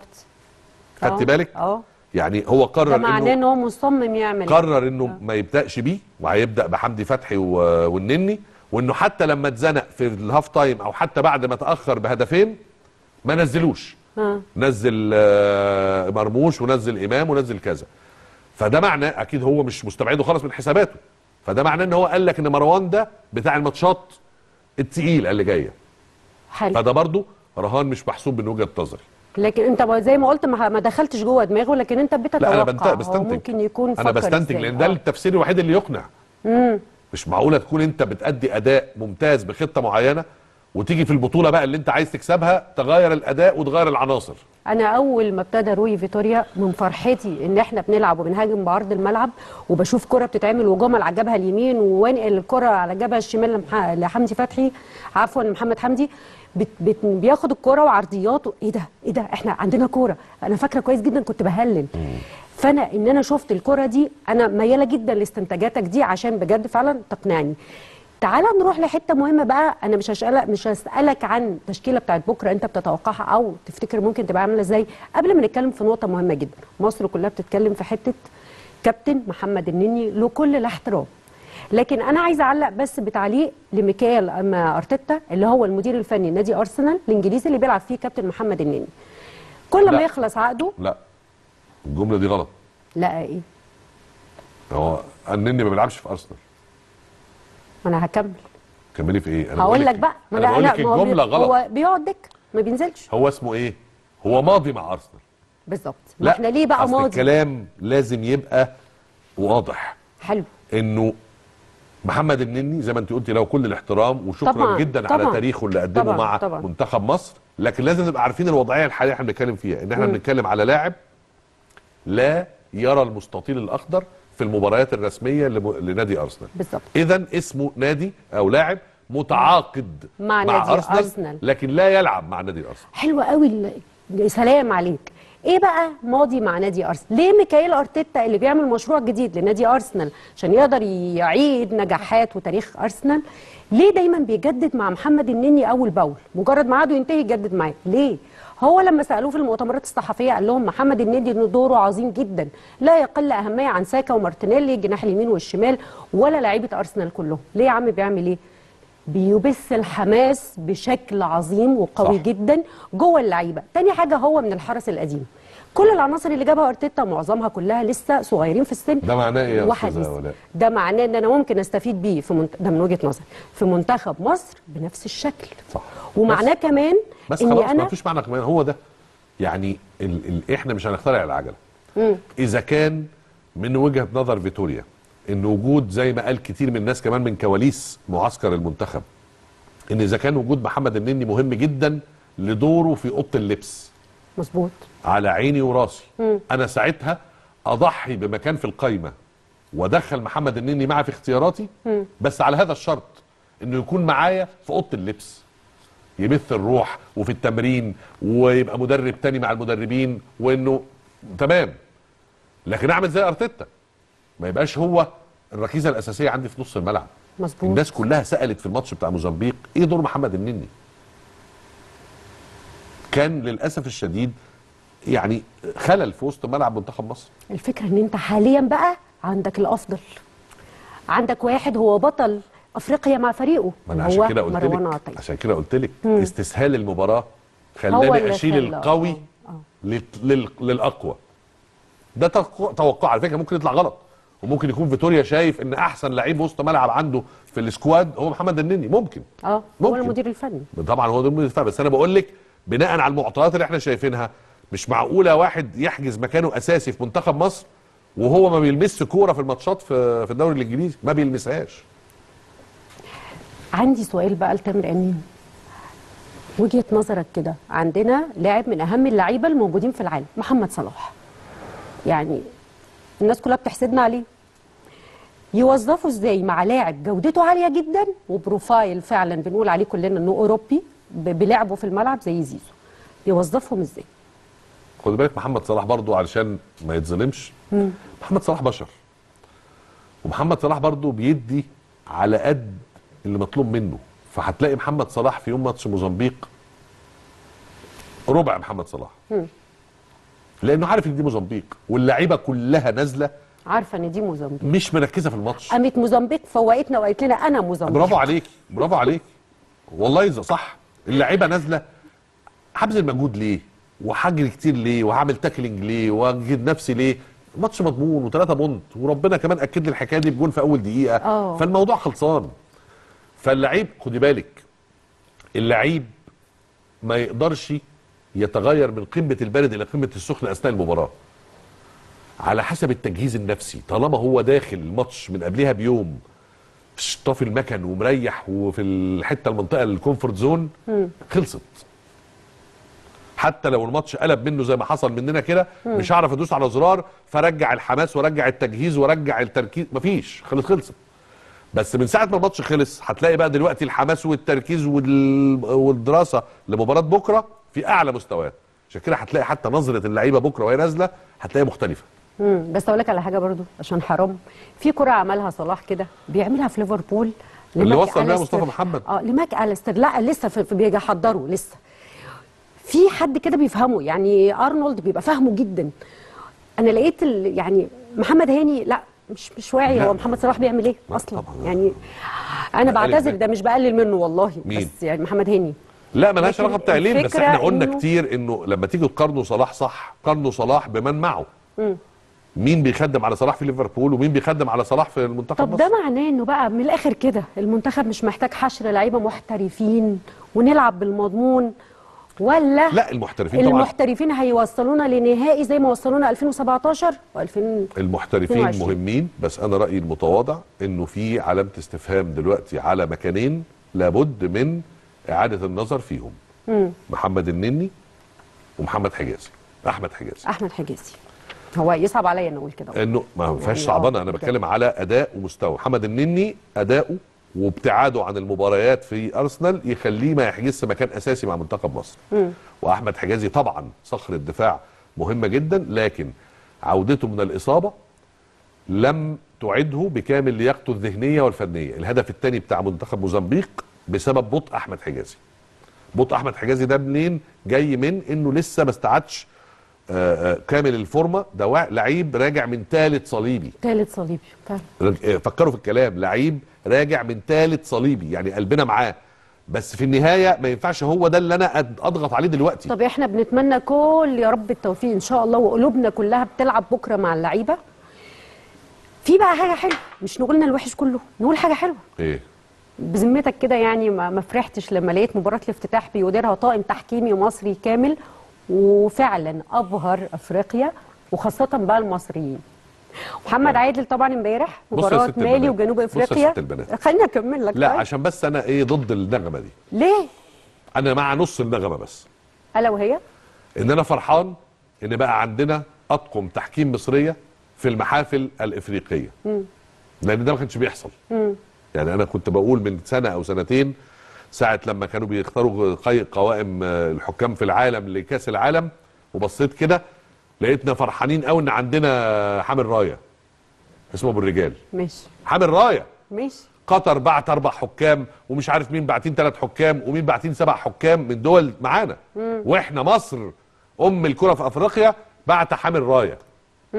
خدت آه، بالك اه يعني هو ده قرر معناه ان انه هو مصمم يعمل قرر انه ما يبداش بيه وهيبدا بحمدي فتحي و- والنني وانه حتى لما اتزنق في الهاف تايم او حتى بعد ما تاخر بهدفين ما نزلوش آه. نزل آه، مرموش ونزل امام ونزل كذا فده معناه اكيد هو مش مستبعده خالص من حساباته فده معناه ان هو قال لك ان مروان ده بتاع الماتشات التقيله اللي جايه حلو فده برضو رهان مش محسوب من وجهه نظري لكن انت بقى زي ما قلت ما ما دخلتش جوه دماغه لكن انت بتتوقع لا انا بنت- هو بستنتج ممكن يكون انا فكر بستنتج إزاي. لان ده آه. التفسير الوحيد اللي يقنع مش معقوله تكون انت بتأدي اداء ممتاز بخطه معينه وتيجي في البطوله بقى اللي انت عايز تكسبها تغير الاداء وتغير العناصر انا اول ما ابتدى روي فيتوريا من فرحتي ان احنا بنلعب وبنهاجم بعرض الملعب وبشوف كره بتتعمل وجمل على الجبهه اليمين وانقل الكره على الجبهه الشمال لمح- لحمدي فتحي عفوا لمحمد حمدي بت بت بياخد الكره وعرضيات و- ايه ده ايه ده احنا عندنا كوره انا فاكره كويس جدا كنت بهلل فانا ان انا شفت الكره دي انا مياله جدا لاستنتاجاتك دي عشان بجد فعلا تقنعني تعال نروح لحته مهمه بقى انا مش هسالك مش هسالك عن التشكيله بتاعت بكره انت بتتوقعها او تفتكر ممكن تبقى عامله ازاي قبل ما نتكلم في نقطه مهمه جدا مصر كلها بتتكلم في حته كابتن محمد النني له كل الاحترام لكن انا عايزه اعلق بس بتعليق لميكائيل اما ارتيتا اللي هو المدير الفني نادي ارسنال الانجليزي اللي بيلعب فيه كابتن محمد النني كل ما لا. يخلص عقده لا الجمله دي غلط لا ايه هو النني ما بيلعبش في ارسنال ما انا هكمل كملي في ايه انا هقول بقول لك بقى ما انا بقول لك ما هو بي- الجمله غلط هو بيقعد دك ما بينزلش هو اسمه ايه هو ماضي مع ارسنال بالظبط ما احنا ليه بقى أصل ماضي الكلام لازم يبقى واضح حلو انه محمد النني زي ما انت قلتي له كل الاحترام وشكرا طبعاً، جدا على طبعاً، تاريخه اللي قدمه طبعاً، مع طبعاً. منتخب مصر لكن لازم نبقى عارفين الوضعيه الحاليه احنا بنتكلم فيها ان احنا بنتكلم على لاعب لا يرى المستطيل الاخضر في المباريات الرسميه لم- لنادي ارسنال بالظبط اذا اسمه نادي او لاعب متعاقد مع نادي أرسنال. لكن لا يلعب مع نادي ارسنال حلوة قوي ال- سلام عليك ايه بقى ماضي مع نادي ارسنال ليه ميكائيل ارتيتا اللي بيعمل مشروع جديد لنادي ارسنال عشان يقدر يعيد نجاحات وتاريخ ارسنال ليه دايما بيجدد مع محمد النني اول باول مجرد ما عقده ينتهي يجدد معاه ليه هو لما سالوه في المؤتمرات الصحفيه قال لهم محمد النني انه دوره عظيم جدا لا يقل اهميه عن ساكا ومارتينيلي الجناح اليمين والشمال ولا لعيبه ارسنال كلهم ليه يا عم بيعمل ايه بيبث الحماس بشكل عظيم وقوي صح. جدا جوه اللعيبه تاني حاجه هو من الحرس القديم كل العناصر اللي جابها ارتيتا معظمها كلها لسه صغيرين في السن ده معناه ايه يا وحديث. أستاذة ولاء؟ ده معناه ان انا ممكن استفيد بيه في منت... ده من وجهه نظري في منتخب مصر بنفس الشكل صح. ومعناه كمان بس اني خلاص انا ما فيش معنى كمان هو ده يعني ال ال احنا مش هنخترع العجله اذا كان من وجهه نظر فيتوريا ان وجود زي ما قال كتير من الناس كمان من كواليس معسكر المنتخب ان اذا كان وجود محمد النني مهم جدا لدوره في اوضه اللبس مظبوط على عيني وراسي انا ساعتها اضحي بمكان في القايمه وادخل محمد النني معي في اختياراتي بس على هذا الشرط انه يكون معايا في اوضه اللبس يبث الروح وفي التمرين ويبقى مدرب تاني مع المدربين وانه تمام لكن اعمل زي ارتيتا ما يبقاش هو الركيزه الاساسيه عندي في نص الملعب مظبوط الناس كلها سالت في الماتش بتاع موزمبيق ايه دور محمد النني كان للاسف الشديد يعني خلل في وسط ملعب منتخب مصر الفكره ان انت حاليا بقى عندك الافضل عندك واحد هو بطل افريقيا مع فريقه ما انا اللي عشان هو كده قلت مروان لك عطيه عشان كده قلت لك استسهال المباراه هو خلاني اللي اشيل خلى- القوي آه، آه. لل- لل- للاقوى ده توقع توقع على فكره ممكن يطلع غلط وممكن يكون فيتوريا شايف ان احسن لعيب وسط ملعب عنده في السكواد هو محمد النني ممكن اه هو ممكن. المدير الفني طبعا هو ده المدير الدفاع بس انا بقول لك بناء على المعطيات اللي احنا شايفينها مش معقوله واحد يحجز مكانه اساسي في منتخب مصر وهو ما بيلمسش كوره في الماتشات في في الدوري الانجليزي ما بيلمسهاش عندي سؤال بقى لتامر امين وجهه نظرك كده عندنا لاعب من اهم اللعيبه الموجودين في العالم محمد صلاح يعني الناس كلها بتحسدنا عليه يوظفوا ازاي مع لاعب جودته عاليه جدا وبروفايل فعلا بنقول عليه كلنا انه اوروبي ب- بلعبه في الملعب زي زيزو يوظفهم ازاي خد بالك محمد صلاح برضو علشان ما يتظلمش محمد صلاح بشر ومحمد صلاح برضو بيدي على قد اللي مطلوب منه فهتلاقي محمد صلاح في يوم ماتش موزمبيق ربع محمد صلاح لانه عارف ان دي موزمبيق واللعيبه كلها نازله عارفه ان دي موزمبيق مش مركزه في الماتش قامت موزمبيق فوقتنا وقالت لنا انا موزمبيق برافو عليك برافو عليك والله اذا صح اللعيبه نازله هبذل مجهود ليه وهجري كتير ليه وهعمل تاكلينج ليه واجهد نفسي ليه ماتش مضمون وثلاثة بونت وربنا كمان اكد لي الحكايه دي بجول في اول دقيقه آه. فالموضوع خلصان فاللعيب خدي بالك اللعيب ما يقدرش يتغير من قمه البارد الى قمه السخن اثناء المباراه على حسب التجهيز النفسي طالما هو داخل الماتش من قبلها بيوم طافي المكن ومريح وفي الحته المنطقه الكومفورت زون خلصت حتى لو الماتش قلب منه زي ما حصل مننا كده مش هعرف ادوس على زرار فرجع الحماس ورجع التجهيز ورجع التركيز مفيش خلص خلصت بس من ساعه ما الماتش خلص هتلاقي بقى دلوقتي الحماس والتركيز وال... والدراسه لمباراه بكره في اعلى مستويات عشان كده هتلاقي حتى نظره اللعيبه بكره وهي نازله هتلاقيها مختلفه مم. بس اقول لك على حاجه برضو عشان حرام في كره عملها صلاح كده بيعملها في ليفربول اللي لماك وصل بيها أليستر. مصطفى محمد. اه لماك اليستر لا لسه في في- بيحضروا لسه في حد كده بيفهمه يعني ارنولد بيبقى فاهمه جدا انا لقيت ال- يعني محمد هاني لا مش مش واعي لا. هو محمد صلاح بيعمل ايه لا اصلا طبعاً. يعني انا بقلل بعتذر منه. ده مش بقلل منه والله مين؟ بس يعني محمد هاني لا ملهاش لكن علاقه بتعليم بس الفكرة احنا قلنا إنه- كتير انه لما تيجي تقارنوا صلاح صح قارنوا صلاح بمن معه مين بيخدم على صلاح في ليفربول ومين بيخدم على صلاح في المنتخب طب مصر ده معناه انه بقى من الاخر كده المنتخب مش محتاج حشر لعيبه محترفين ونلعب بالمضمون ولا لا المحترفين طبعا المحترفين هيوصلونا لنهائي زي ما وصلونا 2017 و2000 المحترفين 22. مهمين بس انا رايي المتواضع انه في علامه استفهام دلوقتي على مكانين لابد من اعاده النظر فيهم محمد النني ومحمد حجازي احمد حجازي احمد حجازي هو يصعب عليا ان اقول كده انه ما فيهاش يعني صعبانه آه، انا كده. بتكلم على اداء ومستوى محمد النني اداؤه وابتعاده عن المباريات في ارسنال يخليه ما يحجزش مكان اساسي مع منتخب مصر واحمد حجازي طبعا صخر الدفاع مهمه جدا لكن عودته من الاصابه لم تعده بكامل لياقته الذهنيه والفنيه الهدف الثاني بتاع منتخب موزمبيق بسبب بطء احمد حجازي بطء احمد حجازي ده منين جاي من انه لسه ما استعادش آه، آه، كامل الفورمه ده وا- لعيب راجع من ثالث صليبي ثالث صليبي فعلا رج- آه، فكروا في الكلام لعيب راجع من ثالث صليبي يعني قلبنا معاه بس في النهايه ما ينفعش هو ده اللي انا أد- اضغط عليه دلوقتي طب احنا بنتمنى كل يا رب التوفيق ان شاء الله وقلوبنا كلها بتلعب بكره مع اللعيبه في بقى حاجه حلوه مش نقولنا الوحش كله نقول حاجه حلوه ايه بذمتك كده يعني ما ما فرحتش لما لقيت مباراة الافتتاح بيديرها طاقم تحكيمي مصري كامل وفعلا أبهر أفريقيا وخاصة بقى المصريين محمد عادل طبعا امبارح بص يا مباراة ست مالي البنات. وجنوب بص يا افريقيا ست البنات. خليني اكمل لك لا طيب. عشان بس انا ايه ضد النغمه دي ليه؟ انا مع نص النغمه بس الا وهي ان انا فرحان ان بقى عندنا اطقم تحكيم مصريه في المحافل الافريقيه لان ده ما كانش بيحصل يعني انا كنت بقول من سنه او سنتين ساعه لما كانوا بيختاروا قي- قوائم آه، الحكام في العالم لكاس العالم وبصيت كده لقيتنا فرحانين قوي ان عندنا حامل رايه اسمه ابو الرجال ماشي حامل رايه ماشي قطر بعت اربع حكام ومش عارف مين باعتين ثلاث حكام ومين باعتين سبع حكام من دول معانا واحنا مصر ام الكره في افريقيا بعت حامل رايه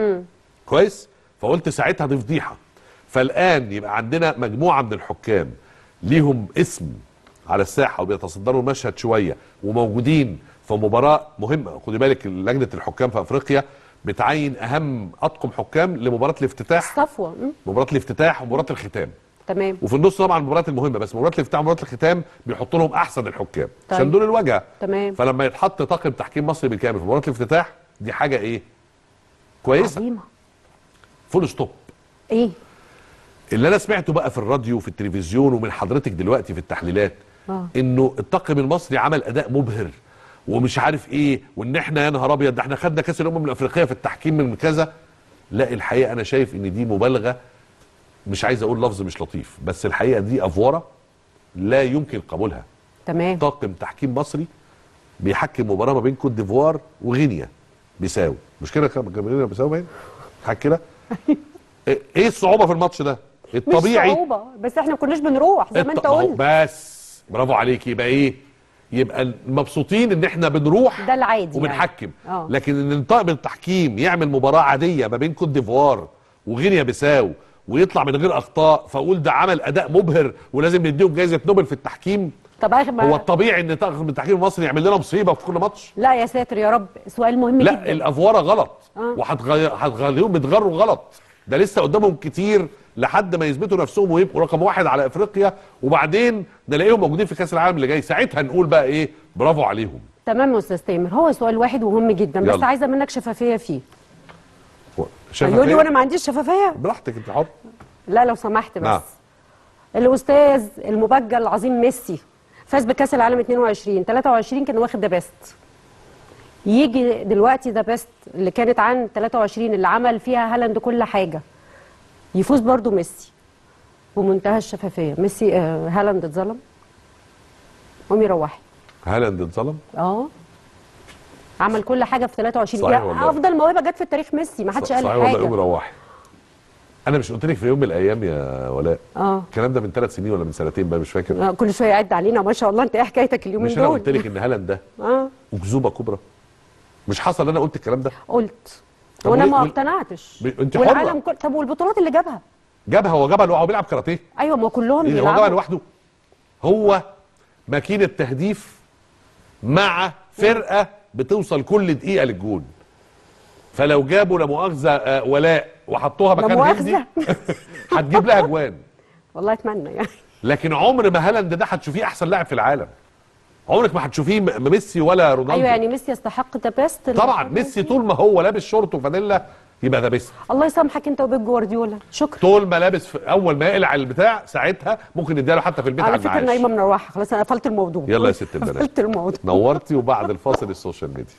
كويس فقلت ساعتها دي فضيحه فالان يبقى عندنا مجموعه من الحكام ليهم اسم على الساحه وبيتصدروا المشهد شويه وموجودين في مباراه مهمه خدي بالك لجنه الحكام في افريقيا بتعين اهم اطقم حكام لمباراه الافتتاح صفوه م? مباراه الافتتاح ومباراه الختام تمام وفي النص طبعا المباريات المهمه بس مباراه الافتتاح ومباراه الختام بيحطوا لهم احسن الحكام طيب. عشان دول الواجهه تمام. فلما يتحط طاقم تحكيم مصري بالكامل في مباراه الافتتاح دي حاجه ايه كويسه عظيمه فول ستوب ايه اللي انا سمعته بقى في الراديو وفي التلفزيون ومن حضرتك دلوقتي في التحليلات آه. انه الطاقم المصري عمل اداء مبهر ومش عارف ايه وان احنا يا نهار ابيض ده احنا خدنا كاس الامم الافريقيه في التحكيم من كذا لا الحقيقه انا شايف ان دي مبالغه مش عايز اقول لفظ مش لطيف بس الحقيقه دي افوره لا يمكن قبولها تمام طاقم تحكيم مصري بيحكم مباراه ما بين كوت ديفوار وغينيا بيساو مش كده كان غينيا بيساو باين حاجه كده ايه إيه الصعوبه في الماتش ده الطبيعي مش صعوبه بس احنا ما كناش بنروح زي ما الط- انت ما هو قلت بس برافو عليك يبقى ايه يبقى مبسوطين ان احنا بنروح ده العادي وبنحكم يعني. آه. لكن ان طاقم التحكيم يعمل مباراه عاديه ما بين كوت ديفوار وغينيا بيساو ويطلع من غير اخطاء فاقول ده عمل اداء مبهر ولازم نديهم جائزه نوبل في التحكيم طب اخر ما هو الطبيعي ان طاقم التحكيم المصري يعمل لنا مصيبه في كل ماتش لا يا ساتر يا رب سؤال مهم لا جدا الافواره غلط آه. وهتغيرهم بيتغروا غلط ده لسه قدامهم كتير لحد ما يثبتوا نفسهم ويبقوا رقم واحد على افريقيا وبعدين نلاقيهم موجودين في كاس العالم اللي جاي ساعتها نقول بقى ايه برافو عليهم تمام يا استاذ تامر هو سؤال واحد ومهم جدا بس يلا. عايزه منك شفافيه فيه شايفة يقول لي فين؟ وانا ما عنديش شفافيه براحتك انت حر لا لو سمحت بس نعم. الاستاذ المبجل العظيم ميسي فاز بكاس العالم 22 23 كان واخد ذا بيست يجي دلوقتي ذا بيست اللي كانت عن 23 اللي عمل فيها هالاند كل حاجه يفوز برضو ميسي بمنتهى الشفافيه ميسي آه هالاند اتظلم قومي روحي هالاند اتظلم اه عمل كل حاجه في 23 صحيح يا والله. افضل موهبه جت في التاريخ ميسي ما حدش قال صحيح والله قومي حاجه روحي انا مش قلت لك في يوم من الايام يا ولاء اه الكلام ده من ثلاث سنين ولا من سنتين بقى مش فاكر آه، كل شويه يعد علينا ما شاء الله انت ايه حكايتك اليومين مش انا دول قلت لك ان هالاند ده اه اكذوبه كبرى مش حصل انا قلت الكلام ده قلت طب وانا وليه- ما ول- اقتنعتش ب- انت والعالم حرة. كل... طب والبطولات اللي جابها جابها هو جابها لوحده هو بيلعب كاراتيه ايوه ما كلهم إيه هو جابها بيلعبوا لوحده هو ماكينه تهديف مع فرقه بتوصل كل دقيقه للجون فلو جابوا لا مؤاخذه آه، ولاء وحطوها لا مكان هندي مؤاخذه هتجيب لها جوان والله اتمنى يعني لكن عمر ما هالاند ده هتشوفيه احسن لاعب في العالم عمرك ما هتشوفيه م- ميسي ولا رونالدو ايوه يعني ميسي يستحق ذا بيست طبعا ميسي طول ما هو لابس شورت وفانيلا يبقى ده بيست الله يسامحك انت وبيب جوارديولا شكرا طول ما لابس في اول ما يقلع البتاع ساعتها ممكن نديها له حتى في البيت على على فكره المعاش نايمه مروحه خلاص انا قفلت الموضوع يلا يا ست البنات. قفلت الموضوع نورتي وبعد الفاصل السوشيال ميديا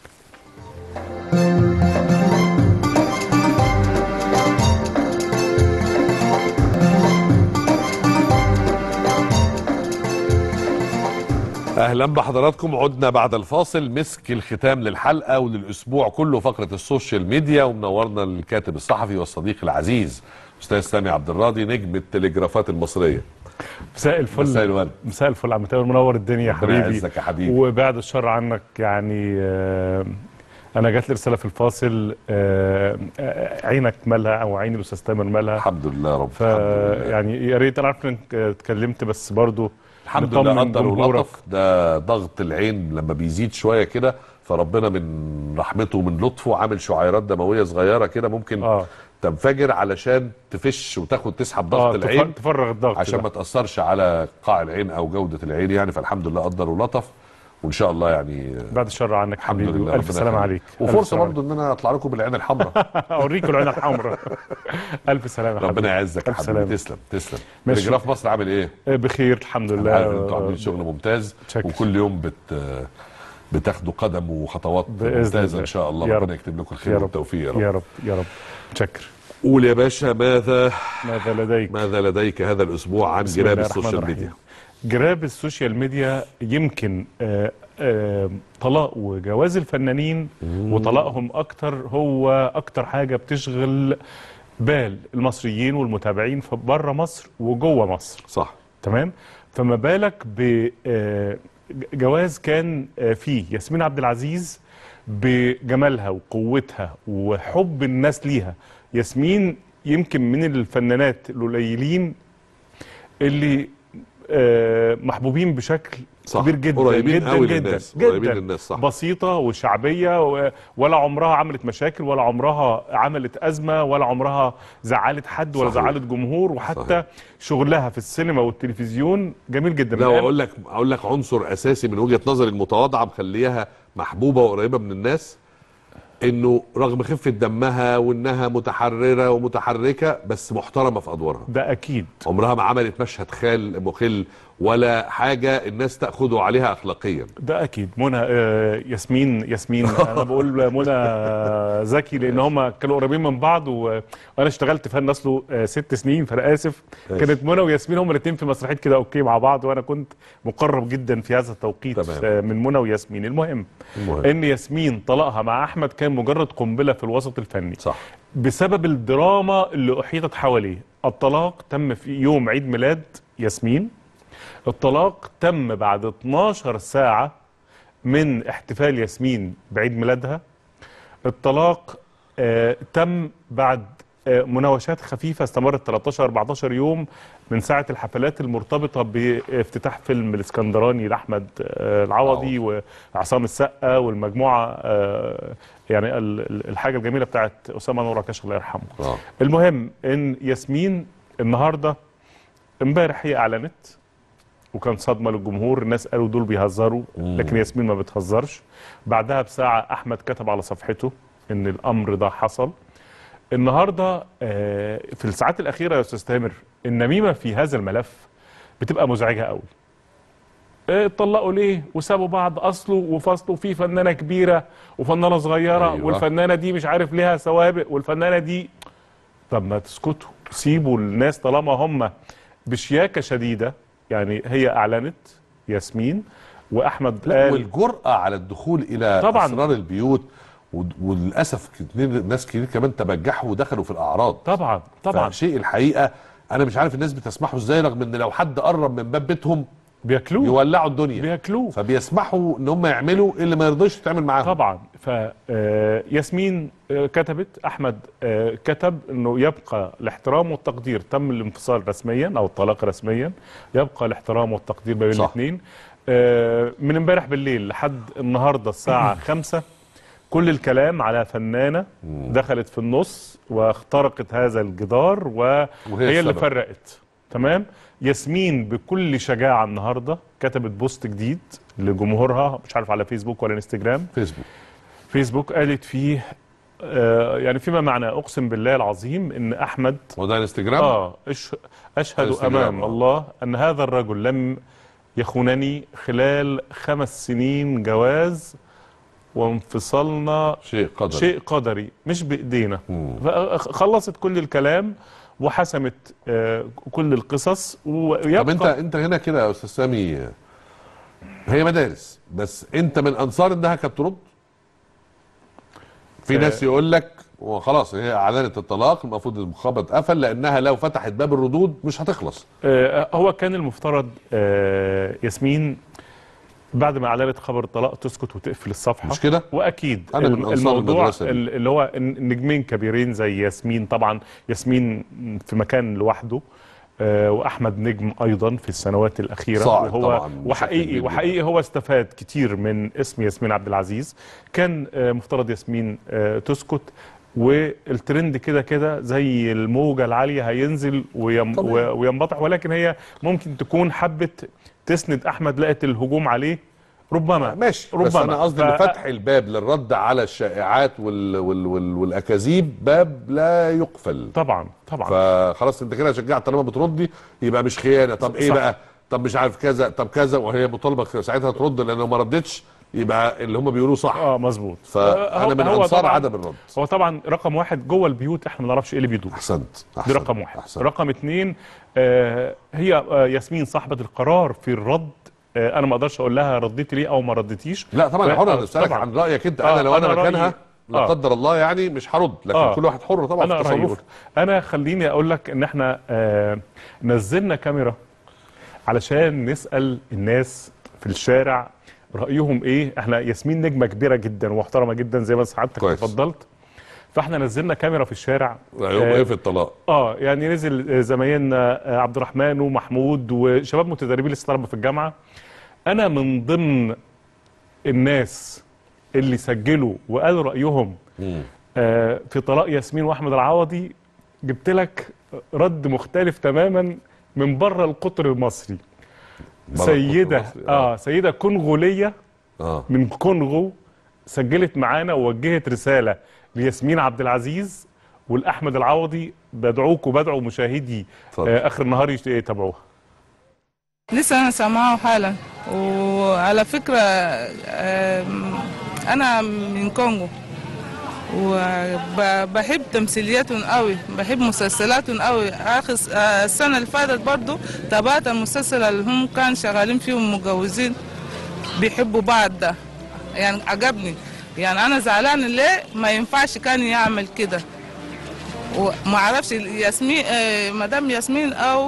اهلا بحضراتكم عدنا بعد الفاصل مسك الختام للحلقه وللاسبوع كله فقره السوشيال ميديا ومنورنا الكاتب الصحفي والصديق العزيز استاذ سامي عبد الراضي نجم التلجرافات المصريه مساء الفل مساء الورد. مساء الفل عم تامر منور الدنيا يا ربنا حبيبي يعزك يا حبيبي. وبعد الشر عنك يعني آه، انا جات لي رساله في الفاصل آه، آه، عينك مالها او عين الاستاذ تامر مالها الحمد لله يا رب ف الحمد لله. يعني يا ريت انا عارف انك اتكلمت بس برضو الحمد نطمن لله قدر جمهورك. ولطف ده ضغط العين لما بيزيد شويه كده فربنا من رحمته ومن لطفه عامل شعيرات دمويه صغيره كده ممكن اه تنفجر علشان تفش وتاخد تسحب ضغط اه العين تف- تفرغ الضغط عشان ده. ما تاثرش على قاع العين او جوده العين يعني فالحمد لله قدر ولطف وان شاء الله يعني بعد الشر عنك الحمد حبيبي لله الف ربنا سلامه يخليك. عليك ألف وفرصه سلامة برضو ان انا اطلع لكم بالعين الحمراء عليك. اوريكم العين الحمراء الف سلامه يا ربنا حبيبي. يعزك يا ألف حبيبي سلامة. تسلم تسلم ماشي. تلجراف مصر عامل ايه؟ آه، بخير الحمد انا عارف ان لله انتوا عاملين شغل ممتاز شكرا. وكل يوم بت بتاخدوا قدم وخطوات بإذن ممتازه الله. ان شاء الله يا ربنا رب. يكتب لكم الخير يا رب والتوفيق يا رب يا رب يا رب شكر قول يا باشا ماذا ماذا لديك ماذا لديك هذا الاسبوع عن بسم جراب الله الرحمن السوشيال الرحيم. ميديا جراب السوشيال ميديا يمكن آه، آه، طلاق وجواز الفنانين وطلاقهم اكتر هو اكتر حاجه بتشغل بال المصريين والمتابعين في بره مصر وجوه مصر صح تمام فما بالك بجواز كان آه، فيه ياسمين عبد العزيز بجمالها وقوتها وحب الناس ليها ياسمين يمكن من الفنانات القليلين اللي آه، محبوبين بشكل صح. كبير جدا قريبين جدا قوي جدا للناس. جدا قريبين للناس، صح. بسيطه وشعبيه و- ولا عمرها عملت مشاكل ولا عمرها عملت ازمه ولا عمرها زعلت حد ولا صحيح. زعلت جمهور وحتى صحيح. شغلها في السينما والتلفزيون جميل جدا لا من أيام- واقول لك اقول لك عنصر اساسي من وجهه نظري المتواضعه مخليها محبوبه وقريبه من الناس انه رغم خفه دمها وانها متحرره ومتحركه بس محترمه في ادوارها ده اكيد عمرها ما عملت مشهد خال مخل ولا حاجه الناس تاخده عليها اخلاقيا ده اكيد منى آه، ياسمين ياسمين انا بقول منى زكي لان هم كانوا قريبين من بعض و- وانا اشتغلت في هالنسلو آه، ست سنين فانا اسف ماشي. كانت منى وياسمين هم الاثنين في مسرحيه كده اوكي مع بعض وانا كنت مقرب جدا في هذا التوقيت تمام. آه، من منى وياسمين المهم المهم. ان ياسمين طلاقها مع احمد كان مجرد قنبله في الوسط الفني صح بسبب الدراما اللي احيطت حواليه الطلاق تم في يوم عيد ميلاد ياسمين الطلاق تم بعد 12 ساعة من احتفال ياسمين بعيد ميلادها الطلاق آه تم بعد آه مناوشات خفيفة استمرت 13 14 يوم من ساعة الحفلات المرتبطة بافتتاح فيلم الاسكندراني لأحمد آه العوضي وعصام السقا والمجموعة آه يعني ال- ال- الحاجة الجميلة بتاعت أسامة نور عكاش الله يرحمه اه المهم ان ياسمين النهارده امبارح هي اعلنت وكان صدمه للجمهور الناس قالوا دول بيهزروا لكن ياسمين ما بتهزرش بعدها بساعه احمد كتب على صفحته ان الامر ده حصل النهارده آه، في الساعات الاخيره يا استاذ تامر النميمه في هذا الملف بتبقى مزعجه قوي آه، اتطلقوا ليه وسابوا بعض اصله وفصله في فنانه كبيره وفنانه صغيره أيوة. أيوة. والفنانه دي مش عارف ليها سوابق والفنانه دي طب ما تسكتوا سيبوا الناس طالما هم بشياكه شديده يعني هي اعلنت ياسمين واحمد لا قال والجرأة على الدخول إلى طبعاً. أسرار البيوت ود- وللأسف كتير ناس كتير كمان تبجحوا ودخلوا في الأعراض طبعا طبعا شيء الحقيقة أنا مش عارف الناس بتسمحوا إزاي رغم إن لو حد قرب من باب بيتهم بياكلوه يولعوا الدنيا بياكلوه فبيسمحوا إن هم يعملوا اللي ما يرضيش يتعمل معاهم طبعا فياسمين كتبت احمد آه، كتب انه يبقى الاحترام والتقدير تم الانفصال رسميا او الطلاق رسميا يبقى الاحترام والتقدير بين صح. الاثنين من امبارح بالليل لحد النهارده الساعه 5 كل الكلام على فنانه دخلت في النص واخترقت هذا الجدار وهي وهي اللي السبب. فرقت تمام ياسمين بكل شجاعه النهارده كتبت بوست جديد لجمهورها مش عارف على فيسبوك ولا انستجرام فيسبوك فيسبوك قالت فيه آه يعني فيما معنى اقسم بالله العظيم ان احمد وده انستجرام اه أش- اشهد انستجرام، امام آه. الله ان هذا الرجل لم يخونني خلال خمس سنين جواز وانفصالنا شيء قدري شيء قدري مش بايدينا مم. خلصت كل الكلام وحسمت آه كل القصص ويبقى طب انت انت هنا كده يا استاذ سامي هي مدارس بس انت من انصار انها كانت ترد في آه. ناس يقول لك وخلاص هي اعلنت الطلاق المفروض المخابط قفل لانها لو فتحت باب الردود مش هتخلص آه، هو كان المفترض آه، ياسمين بعد ما اعلنت خبر الطلاق تسكت وتقفل الصفحه مش كده؟ واكيد أنا من الم- أنصار الموضوع المدرسة دي. ال- اللي هو ن- نجمين كبيرين زي ياسمين طبعا ياسمين في مكان لوحده آه، واحمد نجم ايضا في السنوات الاخيره صاعد وهو طبعاً بشكل وحقيقي كبير وحقيقي هو استفاد كتير من اسم ياسمين عبد العزيز كان آه، مفترض ياسمين آه، تسكت والترند كده كده زي الموجه العاليه هينزل ويم طبيعي. و- وينبطح ولكن هي ممكن تكون حبت تسند احمد لقت الهجوم عليه ربما ماشي ربما بس انا قصدي ف- ان فتح الباب للرد على الشائعات وال وال وال والاكاذيب باب لا يقفل طبعا طبعا فخلاص انت كده شجعت طالما بتردي يبقى مش خيانه طب ايه صح. بقى طب مش عارف كذا طب كذا وهي مطالبه ساعتها ترد لان لو ما ردتش يبقى اللي هم بيقولوه صح اه مظبوط فانا هو- من هو انصار طبعاً- عدم الرد هو طبعا رقم واحد جوه البيوت احنا ما نعرفش ايه اللي بيدور احسنت دي احسنت رقم واحد احسنت رقم اتنين آه هي آه ياسمين صاحبة القرار في الرد آه انا ما اقدرش اقول لها رديتي ليه او ما رديتيش لا طبعا يا ف- حر آه، انا بسالك طبعاً. عن رايك انت آه، انا لو انا, أنا رأيي- مكانها لا آه. قدر الله يعني مش هرد لكن آه. كل واحد حر طبعا انا في رأيي تصرفه انا خليني اقول لك ان احنا آه نزلنا كاميرا علشان نسال الناس في الشارع رايهم ايه احنا ياسمين نجمه كبيره جدا ومحترمه جدا زي ما سعادتك كويس. اتفضلت فاحنا نزلنا كاميرا في الشارع يوم آه، ايه في الطلاق اه يعني نزل آه، زمايلنا آه، عبد الرحمن ومحمود وشباب متدربين لسه طلبه في الجامعه انا من ضمن الناس اللي سجلوا وقالوا رايهم آه، في طلاق ياسمين واحمد العوضي جبت لك رد مختلف تماما من بره القطر المصري بره سيده القطر المصري، آه. اه سيده كونغوليه اه من كونغو سجلت معانا ووجهت رساله لياسمين عبد العزيز والاحمد العوضي بدعوك وبدعو مشاهدي اتفضل. آه اخر النهار يش- يتابعوها لسه انا سامعاه حالا وعلى فكره آم، انا من كونغو وبحب تمثيلياتهم قوي بحب مسلسلاتهم قوي اخر س- آه، السنه اللي فاتت برضو تابعت المسلسل اللي هم كانوا شغالين فيهم متجوزين بيحبوا بعض ده يعني عجبني يعني انا زعلان ليه ما ينفعش كان يعمل كده وما اعرفش ياسمين آه، مدام ياسمين او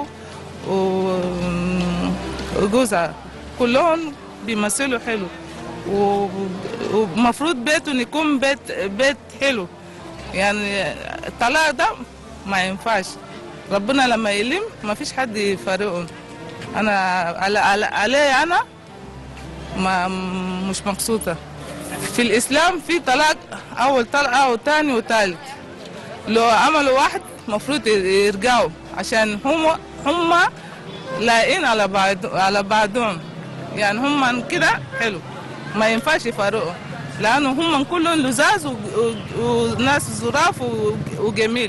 و- وجوزها كلهم بيمثلوا حلو و- ومفروض بيتهم يكون بيت بيت حلو يعني الطلاق ده ما ينفعش ربنا لما يلم ما فيش حد يفارقهم انا على على علي انا ما مش مبسوطه في الاسلام في طلاق اول طلقه وتاني وتالت لو عملوا واحد مفروض يرجعوا عشان هم هم لاقين على بعض على بعضهم يعني هم كده حلو ما ينفعش يفارقوا لانه هم كلهم لزاز و- و- وناس ظراف و- وجميل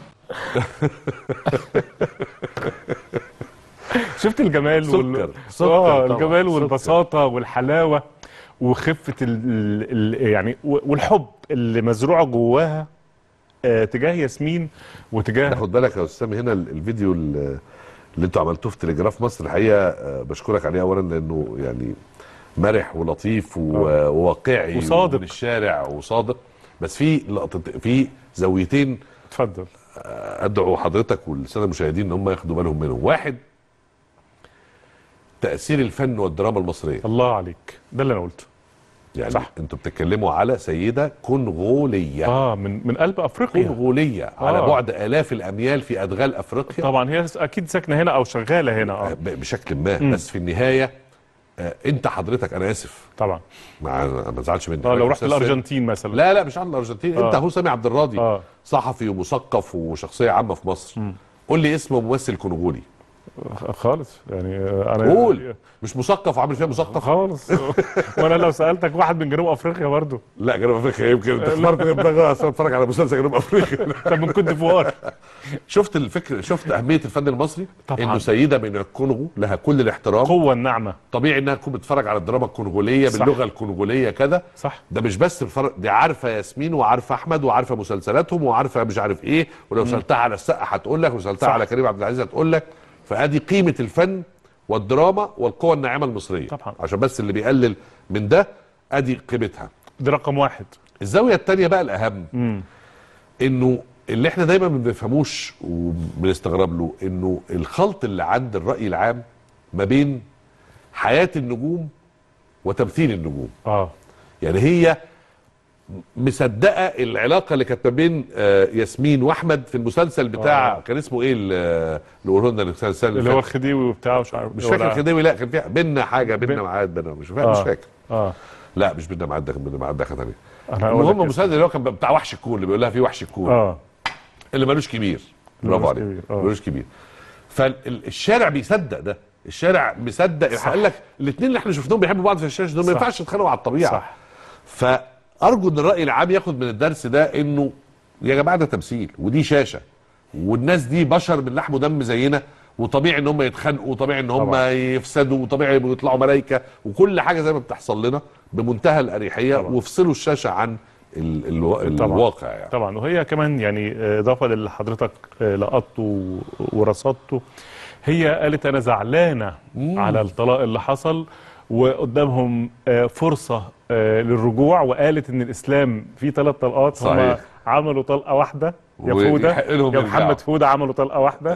شفت الجمال سكر. سكر اه طبعاً. الجمال سكر. والبساطه والحلاوه وخفه ال... ال... ال... يعني و- والحب اللي مزروع جواها آه تجاه ياسمين وتجاه خد بالك يا استاذ سامي هنا ال- الفيديو ال- اللي انتوا عملتوه في تلجراف مصر الحقيقه آه، بشكرك عليه اولا لانه يعني مرح ولطيف و- آه. وواقعي وصادق. ومن الشارع وصادق بس في لقطه في زاويتين اتفضل ادعو حضرتك والساده المشاهدين ان هم ياخدوا بالهم منهم واحد تاثير الفن والدراما المصريه الله عليك ده اللي انا قلته يعني صح. صح. انتوا بتتكلموا على سيده كونغوليه اه من من قلب افريقيا كونغوليه على آه. بعد الاف الاميال في ادغال افريقيا طبعا هي اكيد ساكنه هنا او شغاله هنا اه ب- بشكل ما مم. بس في النهايه آه، انت حضرتك انا اسف طبعا ما ما تزعلش مني اه لو حضرتك رحت أستاذ سامي. الارجنتين مثلا لا لا مش عن الارجنتين آه. انت هو سامي عبد الراضي اه صحفي ومثقف وشخصيه عامه في مصر قول لي اسم ممثل كونغولي خالص يعني آه، انا قول مش مثقف وعامل فيها مثقف خالص وانا لو سالتك واحد من جنوب افريقيا برضو لا جنوب افريقيا يمكن انت اخترت دماغ اصلا اتفرج على مسلسل جنوب افريقيا طب من كوت ديفوار شفت الفكر شفت اهميه الفن المصري طبعاً. انه سيده من الكونغو لها كل الاحترام قوه النعمه طبيعي انها تكون بتتفرج على الدراما الكونغوليه صح. باللغه الكونغوليه كذا صح ده مش بس بتفرج دي عارفه ياسمين وعارفه احمد وعارفه مسلسلاتهم وعارفه مش عارف ايه ولو سالتها على السقا هتقول لك وسالتها صح. على كريم عبد العزيز هتقول لك فادي قيمه الفن والدراما والقوى الناعمه المصريه طبعاً. عشان بس اللي بيقلل من ده ادي قيمتها دي رقم واحد الزاويه الثانيه بقى الاهم مم. انه اللي احنا دايما ما بنفهموش وبنستغرب له انه الخلط اللي عند الراي العام ما بين حياه النجوم وتمثيل النجوم اه يعني هي مصدقه العلاقه اللي كانت ما بين آه، ياسمين واحمد في المسلسل بتاع آه. كان اسمه ايه ال- اللي قلنا لنا المسلسل اللي هو فات؟ الخديوي وبتاع مش عارف مش فاكر ولا- خديوي لا كان فيها بينا حاجه بينا بين- ميعاد بينا مش فاكر مش آه. فاكر اه لا مش بينا ميعاد ده كان بينا ميعاد ده حاجه ثانيه انا هقول لك المهم المسلسل اللي هو كان بتاع وحش الكون اللي بيقول لها في وحش الكون اه اللي ملوش كبير ملوش برافو عليك كبير، آه. ملوش كبير فالشارع بيصدق ده الشارع مصدق صح. قال لك الاثنين اللي احنا شفناهم بيحبوا بعض في الشاشه دول ما صح. ينفعش يتخانقوا على الطبيعه صح فارجو ان الراي العام ياخد من الدرس ده انه يا جماعه ده تمثيل ودي شاشه والناس دي بشر من لحم ودم زينا وطبيعي ان هم يتخانقوا وطبيعي ان هم طبعا. يفسدوا وطبيعي يطلعوا ملائكه وكل حاجه زي ما بتحصل لنا بمنتهى الاريحيه طبعا. وافصلوا الشاشه عن ال الو... طبعا. الواقع يعني طبعا وهي كمان يعني آه، اضافه للي حضرتك آه، لقطته و- ورصدته هي قالت انا زعلانه على الطلاق اللي حصل وقدامهم آه، فرصه آه، للرجوع وقالت ان الاسلام فيه ثلاث طلقات هم صحيح. عملوا طلقه واحده يا ويحق فوده لهم يا يرجعوا. محمد فوده عملوا طلقه واحده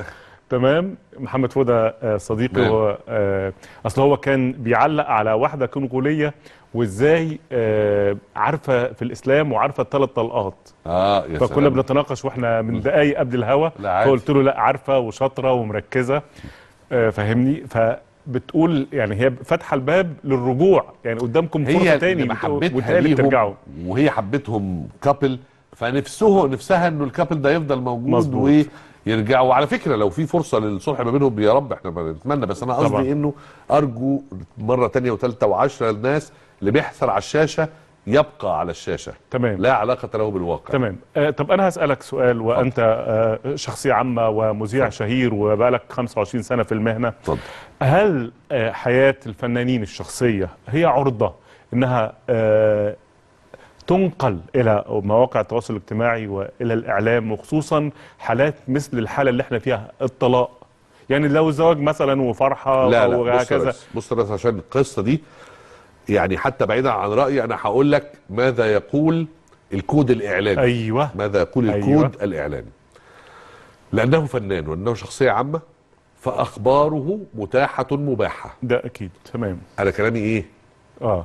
تمام محمد فوده آه، صديقي نعم. هو آه، اصل هو كان بيعلق على واحده كونغوليه وازاي آه، عارفه في الاسلام وعارفه الثلاث طلقات اه يا فكنا سلام. بنتناقش واحنا من دقايق قبل الهوا لا عادي. فقلت له لا عارفه وشاطره ومركزه آه، فاهمني فبتقول يعني هي فاتحه الباب للرجوع يعني قدامكم فرصه هي تاني اللي محبتها وتهيألي بترجعوا ليهم وهي حبتهم كابل فنفسه نفسها انه الكابل ده يفضل موجود مظبوط. ويرجعوا وعلى فكره لو في فرصه للصلح ما بينهم يا رب احنا بنتمنى بس انا طبعا. قصدي انه ارجو مره تانية وثالثه وعشرة الناس اللي بيحصل على الشاشه يبقى على الشاشه تمام لا علاقه له بالواقع تمام آه طب انا هسالك سؤال وانت آه شخصيه عامه ومذيع شهير وبقالك 25 سنه في المهنه اتفضل هل آه حياه الفنانين الشخصيه هي عرضه انها آه تنقل الى مواقع التواصل الاجتماعي والى الاعلام وخصوصا حالات مثل الحاله اللي احنا فيها الطلاق يعني لو زواج مثلا وفرحه لا لا بص يا وهكذا ريس بص يا ريس عشان القصه دي يعني حتى بعيدا عن رايي انا هقول لك ماذا يقول الكود الاعلامي ايوه ماذا يقول الكود أيوة. أيوة. الاعلامي لانه فنان وانه شخصيه عامه فاخباره متاحه مباحه ده اكيد تمام انا كلامي ايه اه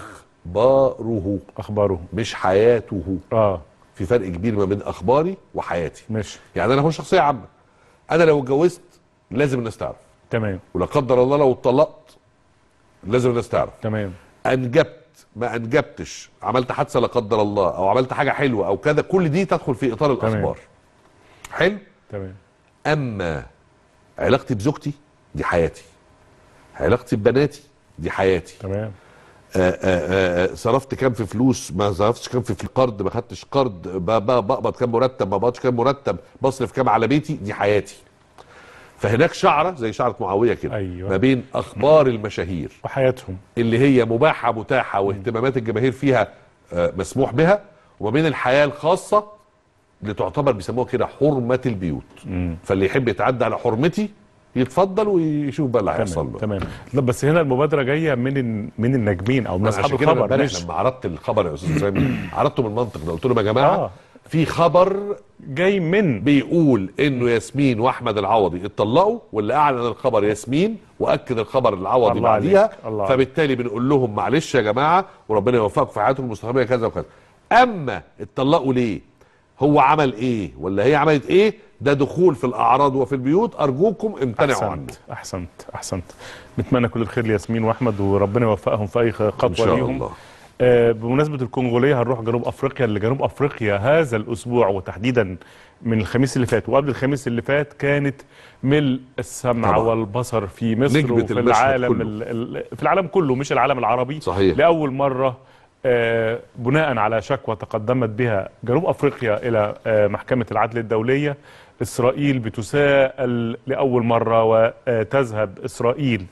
اخباره اخباره مش حياته اه في فرق كبير ما بين اخباري وحياتي ماشي يعني انا هو شخصيه عامه انا لو اتجوزت لازم الناس تعرف تمام ولا قدر الله لو اتطلقت لازم الناس تعرف تمام انجبت ما انجبتش عملت حادثه لا قدر الله او عملت حاجه حلوه او كذا كل دي تدخل في اطار تمام. الاخبار حلو تمام اما علاقتي بزوجتي دي حياتي علاقتي ببناتي دي حياتي تمام آآ آآ آآ صرفت كام في فلوس ما صرفتش كام في قرض ما خدتش قرض ب- ب- بقبض كام مرتب ما بقبضش كام مرتب بصرف كام على بيتي دي حياتي فهناك شعره زي شعره معاويه كده أيوة. ما بين اخبار المشاهير وحياتهم اللي هي مباحه متاحه واهتمامات الجماهير فيها آه، مسموح بها وما بين الحياه الخاصه اللي تعتبر بيسموها كده حرمه البيوت فاللي يحب يتعدى على حرمتي يتفضل ويشوف بقى اللي هيحصل تمام له تمام لا بس هنا المبادره جايه من ال- من النجمين او من عشان اصحاب كده الخبر امبارح مش لما عرضت الخبر يا استاذ سامي عرضته من المنطق ده قلت لهم يا جماعه آه. في خبر جاي من بيقول انه ياسمين واحمد العوضي اتطلقوا واللي اعلن الخبر ياسمين واكد الخبر العوضي الله عليك، بعديها الله عليك. فبالتالي بنقول لهم معلش يا جماعه وربنا يوفقكم في حياتكم المستقبليه كذا وكذا اما اتطلقوا ليه هو عمل ايه ولا هي عملت ايه ده دخول في الاعراض وفي البيوت ارجوكم امتنعوا عنه احسنت احسنت احسنت نتمنى كل الخير لياسمين واحمد وربنا يوفقهم في اي خطوه ان شاء ليهم الله آه بمناسبه الكونغوليه هنروح جنوب افريقيا اللي جنوب افريقيا هذا الاسبوع وتحديدا من الخميس اللي فات وقبل الخميس اللي فات كانت ملء السمع طبعا. والبصر في مصر نجمة وفي المشهد العالم كله. ال- ال- في العالم كله مش العالم العربي صحيح. لاول مره آه، بناء على شكوى تقدمت بها جنوب افريقيا الى آه، محكمه العدل الدوليه اسرائيل بتساءل لاول مره وتذهب اسرائيل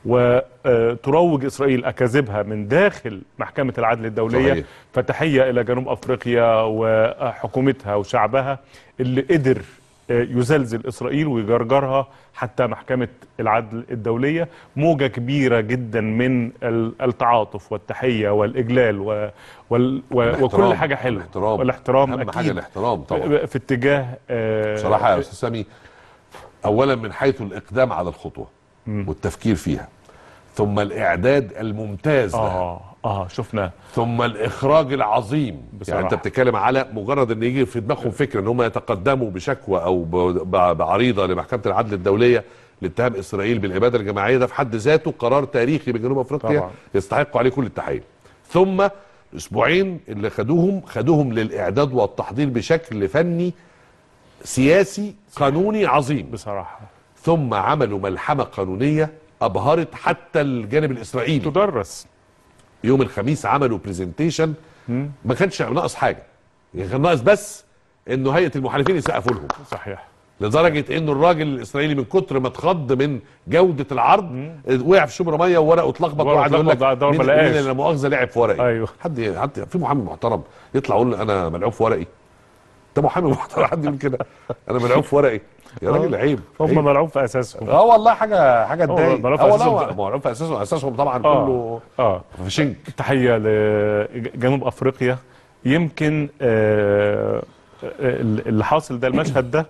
وتروج اسرائيل اكاذيبها من داخل محكمه العدل الدوليه صحيح. فتحيه الى جنوب افريقيا وحكومتها وشعبها اللي قدر آه، يزلزل اسرائيل ويجرجرها حتى محكمه العدل الدوليه موجه كبيره جدا من ال- التعاطف والتحيه والاجلال و وال و الاحترام. وكل حاجه حلوه الاحترام والاحترام اهم اكيد حاجه الاحترام طبعا في اتجاه آه، بصراحه يا استاذ سامي اولا من حيث الاقدام على الخطوه والتفكير فيها ثم الاعداد الممتاز لها اه اه شفنا ثم الاخراج العظيم بصراحة. يعني انت بتتكلم على مجرد ان يجي في دماغهم فكره ان هم يتقدموا بشكوى او ب- ب- بعريضه لمحكمه العدل الدوليه لاتهام اسرائيل بالاباده الجماعيه ده في حد ذاته قرار تاريخي من جنوب افريقيا طبعا. يستحق عليه كل التحيه ثم الاسبوعين اللي خدوهم خدوهم للاعداد والتحضير بشكل فني سياسي قانوني عظيم بصراحه ثم عملوا ملحمه قانونيه ابهرت حتى الجانب الاسرائيلي تدرس يوم الخميس عملوا برزنتيشن ما كانش ناقص حاجه يعني كان ناقص بس انه هيئه المحالفين يسقفوا لهم صحيح لدرجه انه الراجل الاسرائيلي من كتر ما اتخض من جوده العرض وقع في شبر ميه وورقه اتلخبط ورقه وقعد يقول لك اتلخبط، ده ما مين لقاش. مين اللي لا مؤاخذه لعب في ورقي أيوه. حد حد في محامي محترم يطلع يقول انا ملعوب في ورقي ده محامي محترم حد يقول كده انا ملعوب في ورقي يا راجل عيب هم عيب. ملعوب في اساسهم اه والله حاجه حاجه هو تضايق ملعوب في اه أساسهم والله ده. ملعوب في اساسهم اساسهم طبعا اه كله اه في شنك تحيه لجنوب افريقيا يمكن آه اللي حاصل ده المشهد ده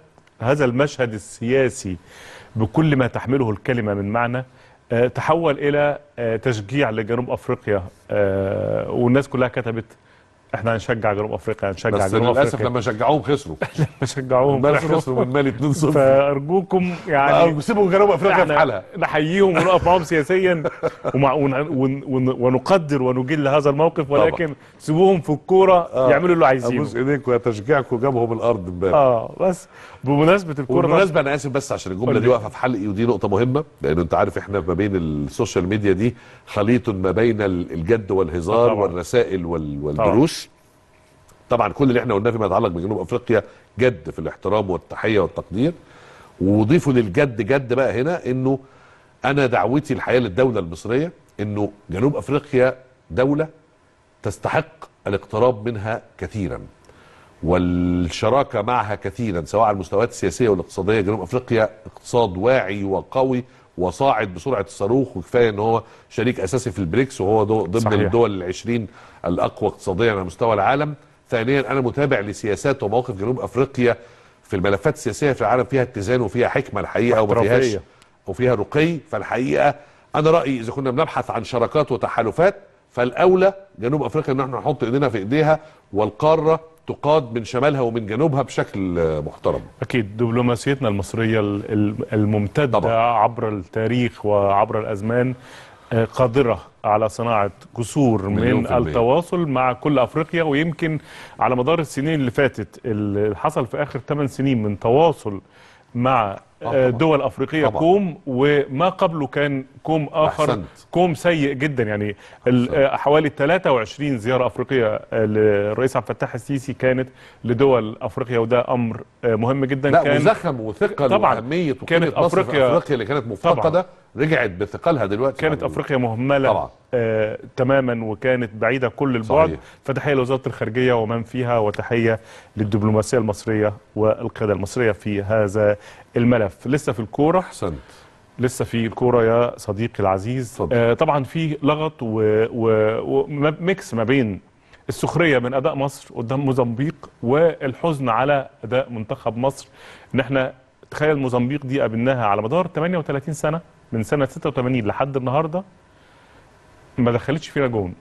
هذا المشهد السياسي بكل ما تحمله الكلمه من معنى آه، تحول الى آه، تشجيع لجنوب افريقيا آه، والناس كلها كتبت احنا هنشجع جنوب افريقيا هنشجع بس جنوب للاسف افريقيا لما شجعوهم خسروا شجعوهم امبارح خسروا. خسروا من مالي 2-0 فارجوكم يعني يعني سيبوا جنوب افريقيا في احنا حالها نحييهم ونقف معاهم سياسيا ومع ون ون ون ونقدر ونجل هذا الموقف ولكن سيبوهم في الكوره يعملوا اللي عايزينه ابوس ايديكم يا تشجيعكم جابهم الارض امبارح اه بس بمناسبه الكوره بالمناسبه انا اسف بس عشان الجمله قول دي لي. واقفه في حلقي ودي نقطه مهمه لان انت عارف احنا ما بين السوشيال ميديا دي خليط ما بين ال- الجد والهزار طبعا. والرسائل وال- والدروس طبعا كل اللي احنا قلناه فيما يتعلق بجنوب افريقيا جد في الاحترام والتحيه والتقدير وضيفوا للجد جد بقى هنا انه انا دعوتي الحقيقه للدوله المصريه انه جنوب افريقيا دوله تستحق الاقتراب منها كثيرا والشراكه معها كثيرا سواء على المستويات السياسيه والاقتصاديه جنوب افريقيا اقتصاد واعي وقوي وصاعد بسرعه الصاروخ وكفايه ان هو شريك اساسي في البريكس وهو دو ضمن صحيح. الدول العشرين الاقوى اقتصاديا على مستوى العالم ثانيا انا متابع لسياسات ومواقف جنوب افريقيا في الملفات السياسيه في العالم فيها اتزان وفيها حكمه الحقيقه وما فيهاش واحترافية. وفيها رقي فالحقيقه انا رايي اذا كنا بنبحث عن شراكات وتحالفات فالاولى جنوب افريقيا ان احنا نحط ايدينا في ايديها والقاره تقاد من شمالها ومن جنوبها بشكل آه، محترم اكيد دبلوماسيتنا المصريه ال- ال- الممتده طبعا. عبر التاريخ وعبر الازمان آه، قادره على صناعه جسور مليون من في المية. التواصل مع كل افريقيا ويمكن على مدار السنين اللي فاتت اللي حصل في اخر 8 سنين من تواصل مع آه، طبعا. دول افريقيه طبعا. كوم وما قبله كان كوم اخر أحسنت. كوم سيء جدا يعني ال- آه، حوالي 23 زياره افريقيه آه، للرئيس عبد الفتاح السيسي كانت لدول افريقيا وده امر آه، مهم جدا لا كان وزخم وثقل طبعا. واهميه كانت وقيمه مصر في أفريقيا- افريقيا اللي كانت مفتقده طبعا. رجعت بثقلها دلوقتي كانت يعني افريقيا مهمله طبعا. آه تماما وكانت بعيده كل البعد صحيح. فتحيه لوزاره الخارجيه ومن فيها وتحيه للدبلوماسيه المصريه والقياده المصريه في هذا الملف لسه في الكوره احسنت لسه في الكوره يا صديقي العزيز اتفضل. آه طبعا في لغط وميكس ما بين السخريه من اداء مصر قدام موزمبيق والحزن على اداء منتخب مصر ان احنا تخيل موزمبيق دي قابلناها على مدار 38 سنه من سنه 86 لحد النهارده ما دخلتش فينا جون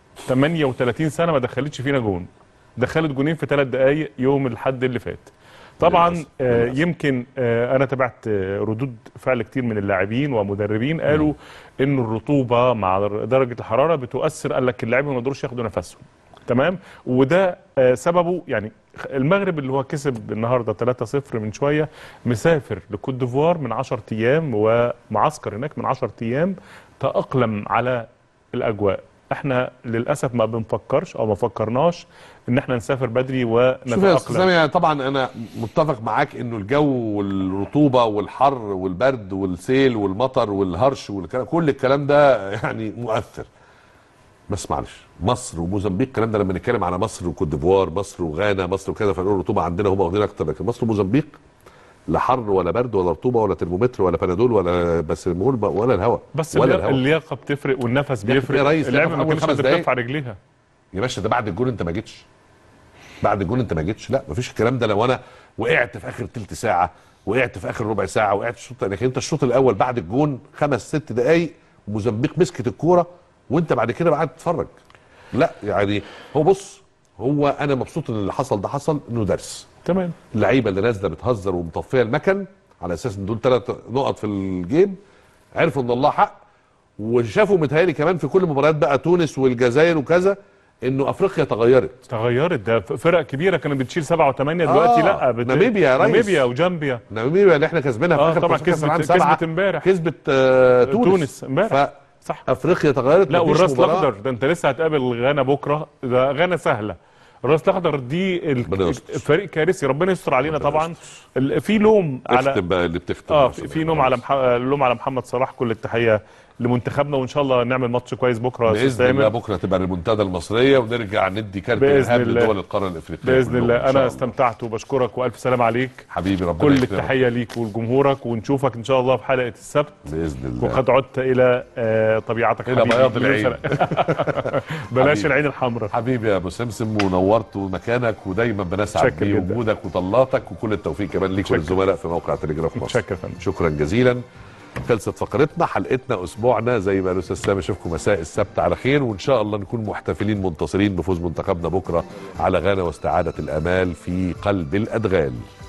38 سنه ما دخلتش فينا جون دخلت جونين في ثلاث دقائق يوم الحد اللي فات طبعا للأسف، آه للأسف. يمكن آه انا تابعت آه ردود فعل كتير من اللاعبين ومدربين قالوا ان الرطوبه مع درجه الحراره بتؤثر قال لك اللاعبين ما يقدروش ياخدوا نفسهم تمام وده آه سببه يعني المغرب اللي هو كسب النهارده 3-0 من شويه مسافر لكوت ديفوار من 10 ايام ومعسكر هناك من 10 ايام تاقلم على الاجواء احنا للاسف ما بنفكرش او ما فكرناش ان احنا نسافر بدري شوف يا استاذ ونتاقلم سامي يعني طبعا انا متفق معاك انه الجو والرطوبه والحر والبرد والسيل والمطر والهرش والكلام كل الكلام ده يعني مؤثر بس معلش مصر وموزمبيق الكلام ده لما نتكلم على مصر وكوت ديفوار مصر وغانا مصر وكذا فنقول الرطوبه عندنا هم واخدين اكتر لكن مصر وموزمبيق لا حر ولا برد ولا رطوبه ولا ترمومتر ولا بنادول ولا بسرمول ولا الهواء بس ولا اللياقة, الهواء اللياقه بتفرق والنفس يا أخي بيفرق يا ريس، اللعبه لعبة ما أول كانتش خمس قادرة دقايق. ترفع رجليها يا باشا ده بعد الجون انت ما جيتش بعد الجون انت ما جيتش لا مفيش الكلام ده لو انا وقعت في اخر تلت ساعه وقعت في اخر ربع ساعه وقعت في الشوط لكن انت الشوط الاول بعد الجون خمس ست دقائق موزمبيق مسكت الكوره وانت بعد كده قاعد تتفرج لا يعني هو بص هو انا مبسوط ان اللي حصل ده حصل انه درس تمام اللعيبه اللي نازله بتهزر ومطفيه المكن على اساس ان دول ثلاث نقط في الجيم عرفوا ان الله حق وشافوا متهيألي كمان في كل مباريات بقى تونس والجزائر وكذا انه افريقيا تغيرت تغيرت ده فرق كبيره كانت بتشيل سبعه وثمانيه دلوقتي آه، لا بت... ناميبيا يا ريس. ناميبيا وجامبيا ناميبيا اللي احنا كسبناها في اه اخر طبعا تصفيات كأس العالم كسبت سبعة، كسبت امبارح كسبت آه تونس تونس امبارح صح فافريقيا تغيرت لا مفيش والراس مباراة. الاخضر ده انت لسه هتقابل غانا بكره ده غانا سهله الراس الاخضر دي ال- ربنا يستر. الفريق كارثي ربنا يستر علينا ربنا طبعا ال- في لوم على اختم بقى اللي بتختم اه يا في, أستاذ في نوم على محمد. مح... لوم على محمد صلاح كل التحيه لمنتخبنا وان شاء الله نعمل ماتش كويس بكره يا أستاذ باذن الله تامر. بكره تبقى الريمونتادا المصريه ونرجع ندي كارت بإذن الارهاب الله. لدول القاره الافريقيه باذن كلهم الله إن شاء انا استمتعت وبشكرك والف سلام عليك حبيبي ربنا كل يكرمك. التحيه ليك ولجمهورك ونشوفك ان شاء الله في حلقه السبت باذن الله وقد عدت الى آه، طبيعتك إلى حبيبي. بياض مليون العين. سنة. بلاش حبيبي. العين الحمراء حبيبي يا ابو سمسم ونورت مكانك ودايما بنسعد متشكر جدا. بوجودك وطلاتك وكل التوفيق كمان ليك متشكر. وللزملاء في موقع تلجراف مصر متشكر يا فندم. شكرا جزيلا خلصت فقرتنا حلقتنا اسبوعنا زي ما الاستاذ سامي اشوفكم مساء السبت على خير وان شاء الله نكون محتفلين منتصرين بفوز منتخبنا بكره على غانا واستعاده الامال في قلب الادغال